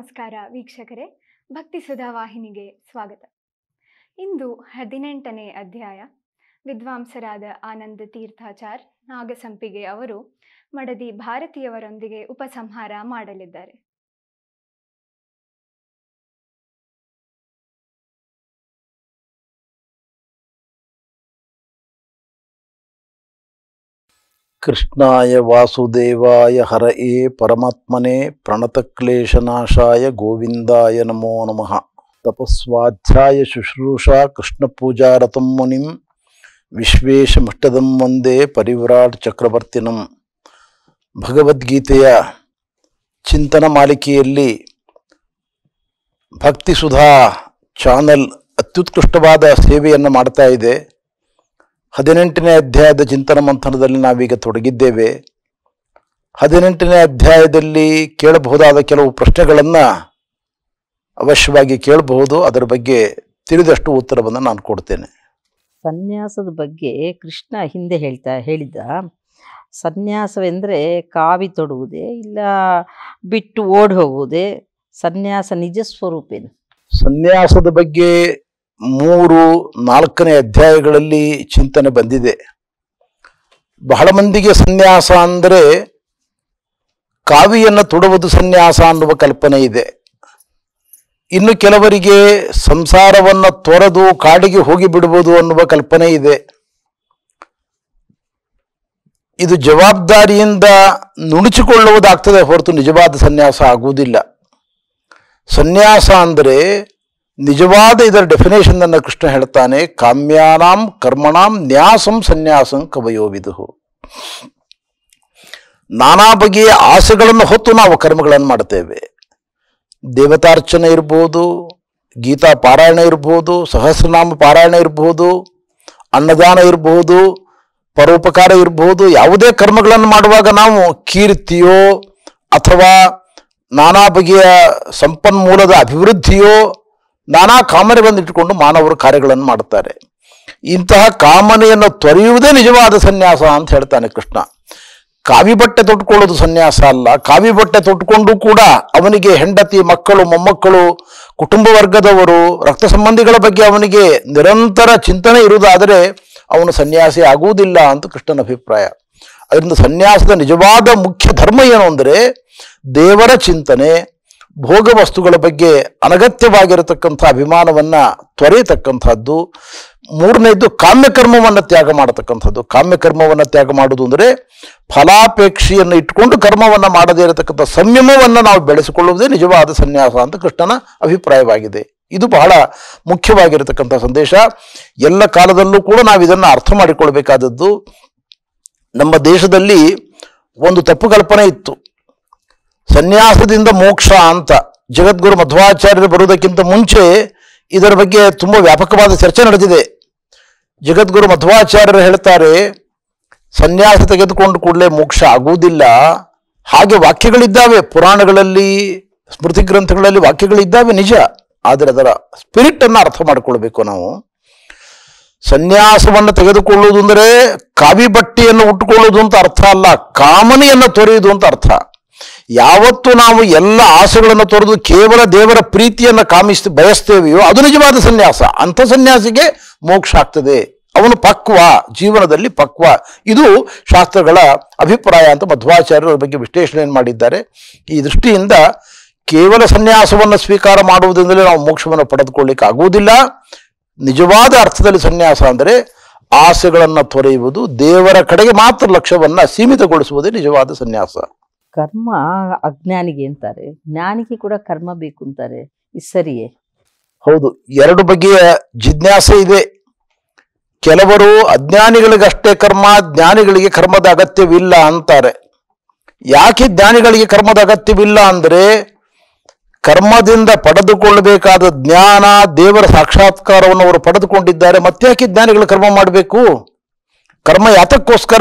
ನಮಸ್ಕಾರ ವೀಕ್ಷಕರೇ ಭಕ್ತಿ ಸುಧಾ ವಾಹಿನಿಗೆ ಸ್ವಾಗತ ಇಂದು ಹದಿನೆಂಟನೇ ಅಧ್ಯಾಯ ವಿದ್ವಾಂಸರಾದ ಆನಂದ ತೀರ್ಥಾಚಾರ್ ನಾಗಸಂಪಿಗೆ ಅವರು ಮಡದಿ ಭಾರತೀಯವರೊಂದಿಗೆ ಉಪಸಂಹಾರ ಮಾಡಲಿದ್ದಾರೆ ಕೃಷ್ಣಾಯ ವಾಸುದೇವಾಯ ಹರಯೇ ಪರಮಾತ್ಮನೇ ಪ್ರಣತಕ್ಲೇಶನಾಶಾಯ ಗೋವಿಂದಾಯ ನಮೋ ನಮಃ ತಪಸ್ವಾಧ್ಯಾಯ ಶುಶ್ರೂಷಾ ಕೃಷ್ಣಪೂಜಾರತಂ ಮುನಿಂ ವಿಶ್ವೇಶಮಷ್ಟದಂ ವಂದೇ ಪರಿವ್ರಾಟ್ ಚಕ್ರವರ್ತಿನಂ ಭಗವದ್ಗೀತೆಯ ಚಿಂತನ ಮಾಲಿಕೆಯಲ್ಲಿ ಭಕ್ತಿ ಸುಧಾ ಚಾನಲ್ ಅತ್ಯುತ್ಕೃಷ್ಟವಾದ ಸೇವೆಯನ್ನು ಮಾಡ್ತಾ ಇದೆ ಹದಿನೆಂಟನೇ ಅಧ್ಯಾಯದ ಚಿಂತನ ಮಂಥನದಲ್ಲಿ ನಾವೀಗ ತೊಡಗಿದ್ದೇವೆ ಹದಿನೆಂಟನೇ ಅಧ್ಯಾಯದಲ್ಲಿ ಕೇಳಬಹುದಾದ ಕೆಲವು ಪ್ರಶ್ನೆಗಳನ್ನು ಅವಶ್ಯವಾಗಿ ಕೇಳಬಹುದು ಅದರ ಬಗ್ಗೆ ತಿಳಿದಷ್ಟು ಉತ್ತರವನ್ನು ನಾನು ಕೊಡ್ತೇನೆ ಸನ್ಯಾಸದ ಬಗ್ಗೆ ಕೃಷ್ಣ ಹಿಂದೆ ಹೇಳ್ತಾ ಹೇಳಿದ್ದ ಸನ್ಯಾಸವೆಂದರೆ ಕಾವಿ ತೊಡುವುದೇ ಇಲ್ಲ ಬಿಟ್ಟು ಓಡ್ ಹೋಗುವುದೇ ಸನ್ಯಾಸ ನಿಜ ಸ್ವರೂಪೇನು ಸನ್ಯಾಸದ ಬಗ್ಗೆ ಮೂರು ನಾಲ್ಕನೇ ಅಧ್ಯಾಯಗಳಲ್ಲಿ ಚಿಂತನೆ ಬಂದಿದೆ ಬಹಳ ಮಂದಿಗೆ ಸನ್ಯಾಸ ಅಂದರೆ ಕಾವಿಯನ್ನು ತೊಡುವುದು ಸನ್ಯಾಸ ಅನ್ನುವ ಕಲ್ಪನೆ ಇದೆ ಇನ್ನು ಕೆಲವರಿಗೆ ಸಂಸಾರವನ್ನು ತೊರೆದು ಕಾಡಿಗೆ ಹೋಗಿ ಬಿಡುವುದು ಅನ್ನುವ ಕಲ್ಪನೆ ಇದೆ ಇದು ಜವಾಬ್ದಾರಿಯಿಂದ ನುಣುಚಿಕೊಳ್ಳುವುದಾಗ್ತದೆ ಹೊರತು ನಿಜವಾದ ಸನ್ಯಾಸ ಆಗುವುದಿಲ್ಲ ಸನ್ಯಾಸ ಅಂದರೆ ನಿಜವಾದ ಇದರ ಡೆಫಿನೇಷನ್ ಅನ್ನು ಕೃಷ್ಣ ಹೇಳ್ತಾನೆ ಕಾಮ್ಯಾನಾಂ ಕರ್ಮಣಾಂ ನ್ಯಾಸಂ ಸನ್ಯಾಸಂ ಕವಯೋವಿದು ನಾನಾ ಬಗೆಯ ಆಸೆಗಳನ್ನು ಹೊತ್ತು ನಾವು ಕರ್ಮಗಳನ್ನು ಮಾಡ್ತೇವೆ ದೇವತಾರ್ಚನೆ ಇರ್ಬೋದು ಗೀತಾ ಪಾರಾಯಣ ಇರ್ಬೋದು ಸಹಸ್ರನಾಮ ಪಾರಾಯಣ ಇರ್ಬೋದು ಅನ್ನದಾನ ಇರಬಹುದು ಪರೋಪಕಾರ ಇರಬಹುದು ಯಾವುದೇ ಕರ್ಮಗಳನ್ನು ಮಾಡುವಾಗ ನಾವು ಕೀರ್ತಿಯೋ ಅಥವಾ ನಾನಾ ಬಗೆಯ ಸಂಪನ್ಮೂಲದ ಅಭಿವೃದ್ಧಿಯೋ ನಾನಾ ಕಾಮನೆಗಳನ್ನು ಇಟ್ಟುಕೊಂಡು ಮಾನವರು ಕಾರ್ಯಗಳನ್ನು ಮಾಡುತ್ತಾರೆ ಇಂತಹ ಕಾಮನೆಯನ್ನು ತೊರೆಯುವುದೇ ನಿಜವಾದ ಸನ್ಯಾಸ ಅಂತ ಹೇಳ್ತಾನೆ ಕೃಷ್ಣ ಕಾವಿ ಬಟ್ಟೆ ತೊಟ್ಕೊಳ್ಳೋದು ಸನ್ಯಾಸ ಅಲ್ಲ ಕಾವಿ ಬಟ್ಟೆ ತೊಟ್ಕೊಂಡು ಕೂಡ ಅವನಿಗೆ ಹೆಂಡತಿ ಮಕ್ಕಳು ಮೊಮ್ಮಕ್ಕಳು ಕುಟುಂಬ ವರ್ಗದವರು ರಕ್ತ ಸಂಬಂಧಿಗಳ ಬಗ್ಗೆ ಅವನಿಗೆ ನಿರಂತರ ಚಿಂತನೆ ಇರುವುದಾದರೆ ಅವನು ಸನ್ಯಾಸಿ ಆಗುವುದಿಲ್ಲ ಅಂತ ಕೃಷ್ಣನ ಅಭಿಪ್ರಾಯ ಅದರಿಂದ ಸನ್ಯಾಸದ ನಿಜವಾದ ಮುಖ್ಯ ಧರ್ಮ ಏನು ಅಂದರೆ ದೇವರ ಚಿಂತನೆ ಭೋಗ ವಸ್ತುಗಳ ಬಗ್ಗೆ ಅನಗತ್ಯವಾಗಿರತಕ್ಕಂಥ ಅಭಿಮಾನವನ್ನು ತೊರೆಯತಕ್ಕಂಥದ್ದು ಮೂರನೇದ್ದು ಕಾಮ್ಯಕರ್ಮವನ್ನು ತ್ಯಾಗ ಮಾಡತಕ್ಕಂಥದ್ದು ಕಾಮ್ಯಕರ್ಮವನ್ನು ತ್ಯಾಗ ಮಾಡುವುದು ಅಂದರೆ ಫಲಾಪೇಕ್ಷೆಯನ್ನು ಇಟ್ಕೊಂಡು ಕರ್ಮವನ್ನು ಮಾಡದೇ ಇರತಕ್ಕಂಥ ಸಂಯಮವನ್ನು ನಾವು ಬೆಳೆಸಿಕೊಳ್ಳುವುದೇ ನಿಜವಾದ ಸನ್ಯಾಸ ಅಂತ ಕೃಷ್ಣನ ಅಭಿಪ್ರಾಯವಾಗಿದೆ ಇದು ಬಹಳ ಮುಖ್ಯವಾಗಿರತಕ್ಕಂಥ ಸಂದೇಶ ಎಲ್ಲ ಕಾಲದಲ್ಲೂ ಕೂಡ ನಾವು ಇದನ್ನು ಅರ್ಥ ಮಾಡಿಕೊಳ್ಬೇಕಾದದ್ದು ನಮ್ಮ ದೇಶದಲ್ಲಿ ಒಂದು ತಪ್ಪು ಕಲ್ಪನೆ ಇತ್ತು ಸನ್ಯಾಸದಿಂದ ಮೋಕ್ಷ ಅಂತ ಜಗದ್ಗುರು ಮಧ್ವಾಚಾರ್ಯರು ಬರುವುದಕ್ಕಿಂತ ಮುಂಚೆ ಇದರ ಬಗ್ಗೆ ತುಂಬ ವ್ಯಾಪಕವಾದ ಚರ್ಚೆ ನಡೆದಿದೆ ಜಗದ್ಗುರು ಮಧ್ವಾಚಾರ್ಯರು ಹೇಳ್ತಾರೆ ಸನ್ಯಾಸ ತೆಗೆದುಕೊಂಡು ಕೂಡಲೇ ಮೋಕ್ಷ ಆಗುವುದಿಲ್ಲ ಹಾಗೆ ವಾಕ್ಯಗಳಿದ್ದಾವೆ ಪುರಾಣಗಳಲ್ಲಿ ಸ್ಮೃತಿ ಗ್ರಂಥಗಳಲ್ಲಿ ವಾಕ್ಯಗಳಿದ್ದಾವೆ ನಿಜ ಆದರೆ ಅದರ ಸ್ಪಿರಿಟ್ ಅನ್ನು ಅರ್ಥ ಮಾಡಿಕೊಳ್ಬೇಕು ನಾವು ಸನ್ಯಾಸವನ್ನು ತೆಗೆದುಕೊಳ್ಳುವುದು ಅಂದರೆ ಕಾವಿ ಬಟ್ಟೆಯನ್ನು ಉಟ್ಟುಕೊಳ್ಳುವುದು ಅಂತ ಅರ್ಥ ಅಲ್ಲ ಕಾಮನೆಯನ್ನು ತೊರೆಯುವುದು ಅಂತ ಅರ್ಥ ಯಾವತ್ತು ನಾವು ಎಲ್ಲ ಆಸೆಗಳನ್ನು ತೊರೆದು ಕೇವಲ ದೇವರ ಪ್ರೀತಿಯನ್ನು ಕಾಮಿಸ್ ಬಯಸ್ತೇವೆಯೋ ಅದು ನಿಜವಾದ ಸನ್ಯಾಸ ಅಂಥ ಸನ್ಯಾಸಿಗೆ ಮೋಕ್ಷ ಆಗ್ತದೆ ಅವನು ಪಕ್ವ ಜೀವನದಲ್ಲಿ ಪಕ್ವ ಇದು ಶಾಸ್ತ್ರಗಳ ಅಭಿಪ್ರಾಯ ಅಂತ ಮಧ್ವಾಚಾರ್ಯರ ಬಗ್ಗೆ ವಿಶ್ಲೇಷಣೆಯನ್ನು ಮಾಡಿದ್ದಾರೆ ಈ ದೃಷ್ಟಿಯಿಂದ ಕೇವಲ ಸನ್ಯಾಸವನ್ನು ಸ್ವೀಕಾರ ಮಾಡುವುದರಿಂದಲೇ ನಾವು ಮೋಕ್ಷವನ್ನು ಪಡೆದುಕೊಳ್ಳಿಕ್ಕೆ ಆಗುವುದಿಲ್ಲ ನಿಜವಾದ ಅರ್ಥದಲ್ಲಿ ಸನ್ಯಾಸ ಅಂದರೆ ಆಸೆಗಳನ್ನು ತೊರೆಯುವುದು ದೇವರ ಕಡೆಗೆ ಮಾತ್ರ ಲಕ್ಷ್ಯವನ್ನು ಸೀಮಿತಗೊಳಿಸುವುದೇ ನಿಜವಾದ ಸನ್ಯಾಸ ಕರ್ಮ ಅಜ್ಞಾನಿಗೆ ಅಂತಾರೆ ಜ್ಞಾನಿಗೆ ಕೂಡ ಕರ್ಮ ಬೇಕು ಅಂತಾರೆ ಇದು ಸರಿಯೇ ಹೌದು ಎರಡು ಬಗೆಯ ಜಿಜ್ಞಾಸೆ ಇದೆ ಕೆಲವರು ಅಜ್ಞಾನಿಗಳಿಗಷ್ಟೇ ಕರ್ಮ ಜ್ಞಾನಿಗಳಿಗೆ ಕರ್ಮದ ಅಗತ್ಯವಿಲ್ಲ ಅಂತಾರೆ ಯಾಕೆ ಜ್ಞಾನಿಗಳಿಗೆ ಕರ್ಮದ ಅಗತ್ಯವಿಲ್ಲ ಅಂದರೆ ಕರ್ಮದಿಂದ ಪಡೆದುಕೊಳ್ಳಬೇಕಾದ ಜ್ಞಾನ ದೇವರ ಸಾಕ್ಷಾತ್ಕಾರವನ್ನು ಅವರು ಪಡೆದುಕೊಂಡಿದ್ದಾರೆ ಮತ್ತ್ಯಾಕೆ ಜ್ಞಾನಿಗಳು ಕರ್ಮ ಮಾಡಬೇಕು ಕರ್ಮ ಯಾತಕ್ಕೋಸ್ಕರ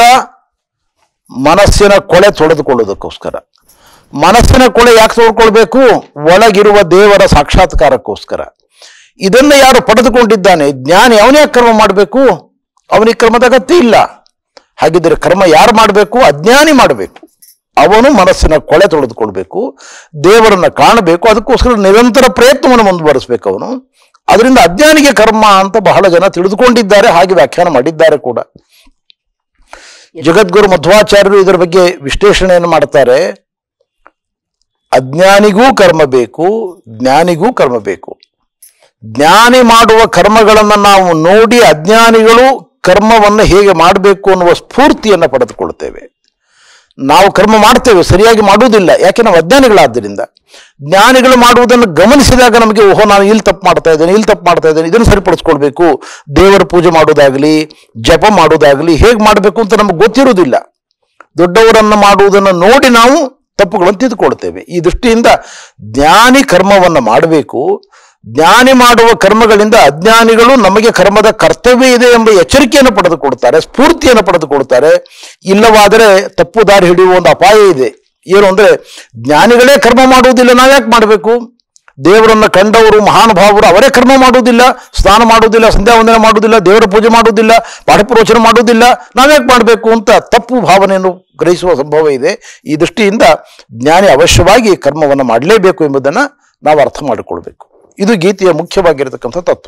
ಮನಸ್ಸಿನ ಕೊಳೆ ತೊಳೆದುಕೊಳ್ಳೋದಕ್ಕೋಸ್ಕರ ಮನಸ್ಸಿನ ಕೊಳೆ ಯಾಕೆ ತೊಳ್ಕೊಳ್ಬೇಕು ಒಳಗಿರುವ ದೇವರ ಸಾಕ್ಷಾತ್ಕಾರಕ್ಕೋಸ್ಕರ ಇದನ್ನು ಯಾರು ಪಡೆದುಕೊಂಡಿದ್ದಾನೆ ಜ್ಞಾನಿ ಅವನೇ ಕರ್ಮ ಮಾಡಬೇಕು ಅವನಿಗೆ ಕರ್ಮದ ಅಗತ್ಯ ಇಲ್ಲ ಹಾಗಿದ್ರೆ ಕರ್ಮ ಯಾರು ಮಾಡಬೇಕು ಅಜ್ಞಾನಿ ಮಾಡಬೇಕು ಅವನು ಮನಸ್ಸಿನ ಕೊಳೆ ತೊಳೆದುಕೊಳ್ಬೇಕು ದೇವರನ್ನ ಕಾಣಬೇಕು ಅದಕ್ಕೋಸ್ಕರ ನಿರಂತರ ಪ್ರಯತ್ನವನ್ನು ಮುಂದುವರಿಸಬೇಕು ಅವನು ಅದರಿಂದ ಅಜ್ಞಾನಿಗೆ ಕರ್ಮ ಅಂತ ಬಹಳ ಜನ ತಿಳಿದುಕೊಂಡಿದ್ದಾರೆ ಹಾಗೆ ವ್ಯಾಖ್ಯಾನ ಮಾಡಿದ್ದಾರೆ ಕೂಡ ಜಗದ್ಗುರು ಮಧ್ವಾಚಾರ್ಯರು ಇದರ ಬಗ್ಗೆ ವಿಶ್ಲೇಷಣೆಯನ್ನು ಮಾಡ್ತಾರೆ ಅಜ್ಞಾನಿಗೂ ಕರ್ಮ ಬೇಕು ಜ್ಞಾನಿಗೂ ಕರ್ಮ ಬೇಕು ಜ್ಞಾನಿ ಮಾಡುವ ಕರ್ಮಗಳನ್ನು ನಾವು ನೋಡಿ ಅಜ್ಞಾನಿಗಳು ಕರ್ಮವನ್ನು ಹೇಗೆ ಮಾಡಬೇಕು ಅನ್ನುವ ಸ್ಫೂರ್ತಿಯನ್ನು ಪಡೆದುಕೊಳ್ತೇವೆ ನಾವು ಕರ್ಮ ಮಾಡ್ತೇವೆ ಸರಿಯಾಗಿ ಮಾಡುವುದಿಲ್ಲ ಯಾಕೆ ನಾವು ಅಜ್ಞಾನಿಗಳಾದ್ದರಿಂದ ಜ್ಞಾನಿಗಳು ಮಾಡುವುದನ್ನು ಗಮನಿಸಿದಾಗ ನಮಗೆ ಓಹೋ ನಾನು ಇಲ್ಲಿ ತಪ್ಪು ಮಾಡ್ತಾ ಇದ್ದೇನೆ ಇಲ್ಲಿ ತಪ್ಪು ಮಾಡ್ತಾ ಇದ್ದೇನೆ ಇದನ್ನು ಸರಿಪಡಿಸ್ಕೊಳ್ಬೇಕು ದೇವರ ಪೂಜೆ ಮಾಡೋದಾಗಲಿ ಜಪ ಮಾಡೋದಾಗಲಿ ಹೇಗೆ ಮಾಡಬೇಕು ಅಂತ ನಮಗೆ ಗೊತ್ತಿರುವುದಿಲ್ಲ ದೊಡ್ಡವರನ್ನು ಮಾಡುವುದನ್ನು ನೋಡಿ ನಾವು ತಪ್ಪುಗಳನ್ನು ತಿದ್ದುಕೊಳ್ತೇವೆ ಈ ದೃಷ್ಟಿಯಿಂದ ಜ್ಞಾನಿ ಕರ್ಮವನ್ನು ಮಾಡಬೇಕು ಜ್ಞಾನಿ ಮಾಡುವ ಕರ್ಮಗಳಿಂದ ಅಜ್ಞಾನಿಗಳು ನಮಗೆ ಕರ್ಮದ ಕರ್ತವ್ಯ ಇದೆ ಎಂಬ ಎಚ್ಚರಿಕೆಯನ್ನು ಪಡೆದುಕೊಡ್ತಾರೆ ಸ್ಫೂರ್ತಿಯನ್ನು ಪಡೆದುಕೊಡ್ತಾರೆ ಇಲ್ಲವಾದರೆ ತಪ್ಪು ದಾರಿ ಹಿಡಿಯುವ ಒಂದು ಅಪಾಯ ಇದೆ ಏನು ಅಂದ್ರೆ ಜ್ಞಾನಿಗಳೇ ಕರ್ಮ ಮಾಡುವುದಿಲ್ಲ ನಾವ್ಯಾಕೆ ಮಾಡಬೇಕು ದೇವರನ್ನ ಕಂಡವರು ಮಹಾನುಭಾವರು ಅವರೇ ಕರ್ಮ ಮಾಡುವುದಿಲ್ಲ ಸ್ನಾನ ಮಾಡುವುದಿಲ್ಲ ಸಂಧ್ಯಾ ವಂದನೆ ಮಾಡುವುದಿಲ್ಲ ದೇವರ ಪೂಜೆ ಮಾಡುವುದಿಲ್ಲ ಪಾಠಪ್ರವಚನ ಮಾಡುವುದಿಲ್ಲ ನಾವ್ಯಾಕೆ ಮಾಡಬೇಕು ಅಂತ ತಪ್ಪು ಭಾವನೆಯನ್ನು ಗ್ರಹಿಸುವ ಸಂಭವ ಇದೆ ಈ ದೃಷ್ಟಿಯಿಂದ ಜ್ಞಾನಿ ಅವಶ್ಯವಾಗಿ ಕರ್ಮವನ್ನು ಮಾಡಲೇಬೇಕು ಎಂಬುದನ್ನು ನಾವು ಅರ್ಥ ಮಾಡಿಕೊಳ್ಬೇಕು ಇದು ಗೀತೆಯ ಮುಖ್ಯವಾಗಿರತಕ್ಕಂಥ ತತ್ವ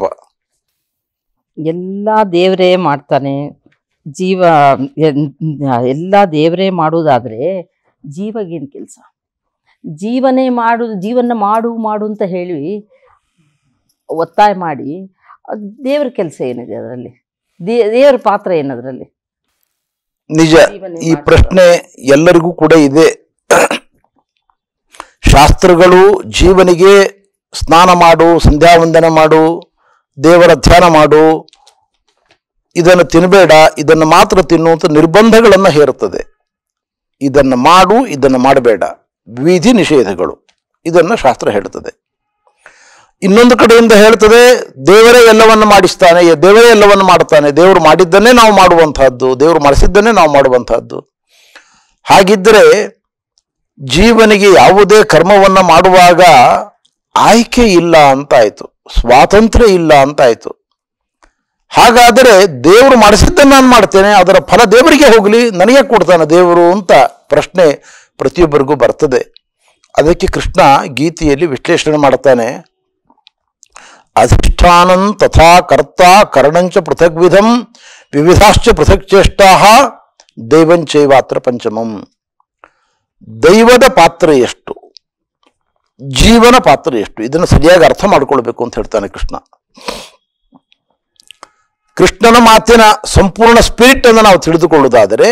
ಎಲ್ಲ ದೇವರೇ ಮಾಡ್ತಾನೆ ಜೀವ ಎನ್- ಎಲ್ಲ ದೇವರೇ ಮಾಡುವುದಾದ್ರೆ ಜೀವಗೇನು ಕೆಲಸ ಜೀವನೇ ಮಾಡು ಜೀವನ ಮಾಡು ಮಾಡು ಅಂತ ಹೇಳಿ ಒತ್ತಾಯ ಮಾಡಿ ಅದ್ ದೇವ್ರ ಕೆಲಸ ಏನಿದೆ ಅದರಲ್ಲಿ ದೇ ದೇವರ ಪಾತ್ರ ಏನದರಲ್ಲಿ ನಿಜ ಜೀವನೇ ಈ ಮಾಡ್ತಾರೆ. ಪ್ರಶ್ನೆ ಎಲ್ಲರಿಗೂ ಕೂಡ ಇದೆ ಶಾಸ್ತ್ರಗಳು ಜೀವನಿಗೆ ಸ್ನಾನ ಮಾಡು ಸಂಧ್ಯಾ ವಂದನೆ ಮಾಡು ದೇವರ ಧ್ಯಾನ ಮಾಡು ಇದನ್ನು ತಿನ್ನಬೇಡ ಇದನ್ನು ಮಾತ್ರ ತಿನ್ನು ಅಂತ ನಿರ್ಬಂಧಗಳನ್ನು ಹೇರುತ್ತದೆ ಇದನ್ನು ಮಾಡು ಇದನ್ನು ಮಾಡಬೇಡ ವಿಧಿ ನಿಷೇಧಗಳು ಇದನ್ನು ಶಾಸ್ತ್ರ ಹೇಳುತ್ತದೆ ಇನ್ನೊಂದು ಕಡೆಯಿಂದ ಹೇಳ್ತದೆ ದೇವರೇ ಎಲ್ಲವನ್ನು ಮಾಡಿಸ್ತಾನೆ ದೇವರೇ ಎಲ್ಲವನ್ನು ಮಾಡ್ತಾನೆ ದೇವರು ಮಾಡಿದ್ದನ್ನೇ ನಾವು ಮಾಡುವಂತಹದ್ದು ದೇವರು ಮಾಡಿಸಿದ್ದನ್ನೇ ನಾವು ಮಾಡುವಂತಹದ್ದು ಹಾಗಿದ್ದರೆ ಜೀವನಿಗೆ ಯಾವುದೇ ಕರ್ಮವನ್ನು ಮಾಡುವಾಗ ಆಯ್ಕೆ ಇಲ್ಲ ಅಂತಾಯ್ತು ಸ್ವಾತಂತ್ರ್ಯ ಇಲ್ಲ ಅಂತಾಯ್ತು ಹಾಗಾದರೆ ದೇವರು ಮಾಡಿಸಿದ್ದನ್ನು ನಾನು ಮಾಡ್ತೇನೆ ಅದರ ಫಲ ದೇವರಿಗೆ ಹೋಗಲಿ ನನಗೆ ಕೊಡ್ತಾನೆ ದೇವರು ಅಂತ ಪ್ರಶ್ನೆ ಪ್ರತಿಯೊಬ್ಬರಿಗೂ ಬರ್ತದೆ ಅದಕ್ಕೆ ಕೃಷ್ಣ ಗೀತೆಯಲ್ಲಿ ವಿಶ್ಲೇಷಣೆ ಮಾಡ್ತಾನೆ ಅಧಿಷ್ಠಾನಂ ತಥಾ ಕರ್ತ ಕರ್ಣಂಚ ಪೃಥಗ್ವಿಧಂ ವಿವಿಧಾಶ್ಚ ಪೃಥಕ್ ಚೇಷ್ಟಾ ದೈವಂಚೈವಾತ್ರ ಪಂಚಮಂ ದೈವದ ಪಾತ್ರ ಎಷ್ಟು ಜೀವನ ಪಾತ್ರ ಎಷ್ಟು ಇದನ್ನು ಸರಿಯಾಗಿ ಅರ್ಥ ಮಾಡಿಕೊಳ್ಬೇಕು ಅಂತ ಹೇಳ್ತಾನೆ ಕೃಷ್ಣ ಕೃಷ್ಣನ ಮಾತಿನ ಸಂಪೂರ್ಣ ಸ್ಪಿರಿಟ್ ಅನ್ನು ನಾವು ತಿಳಿದುಕೊಳ್ಳುವುದಾದರೆ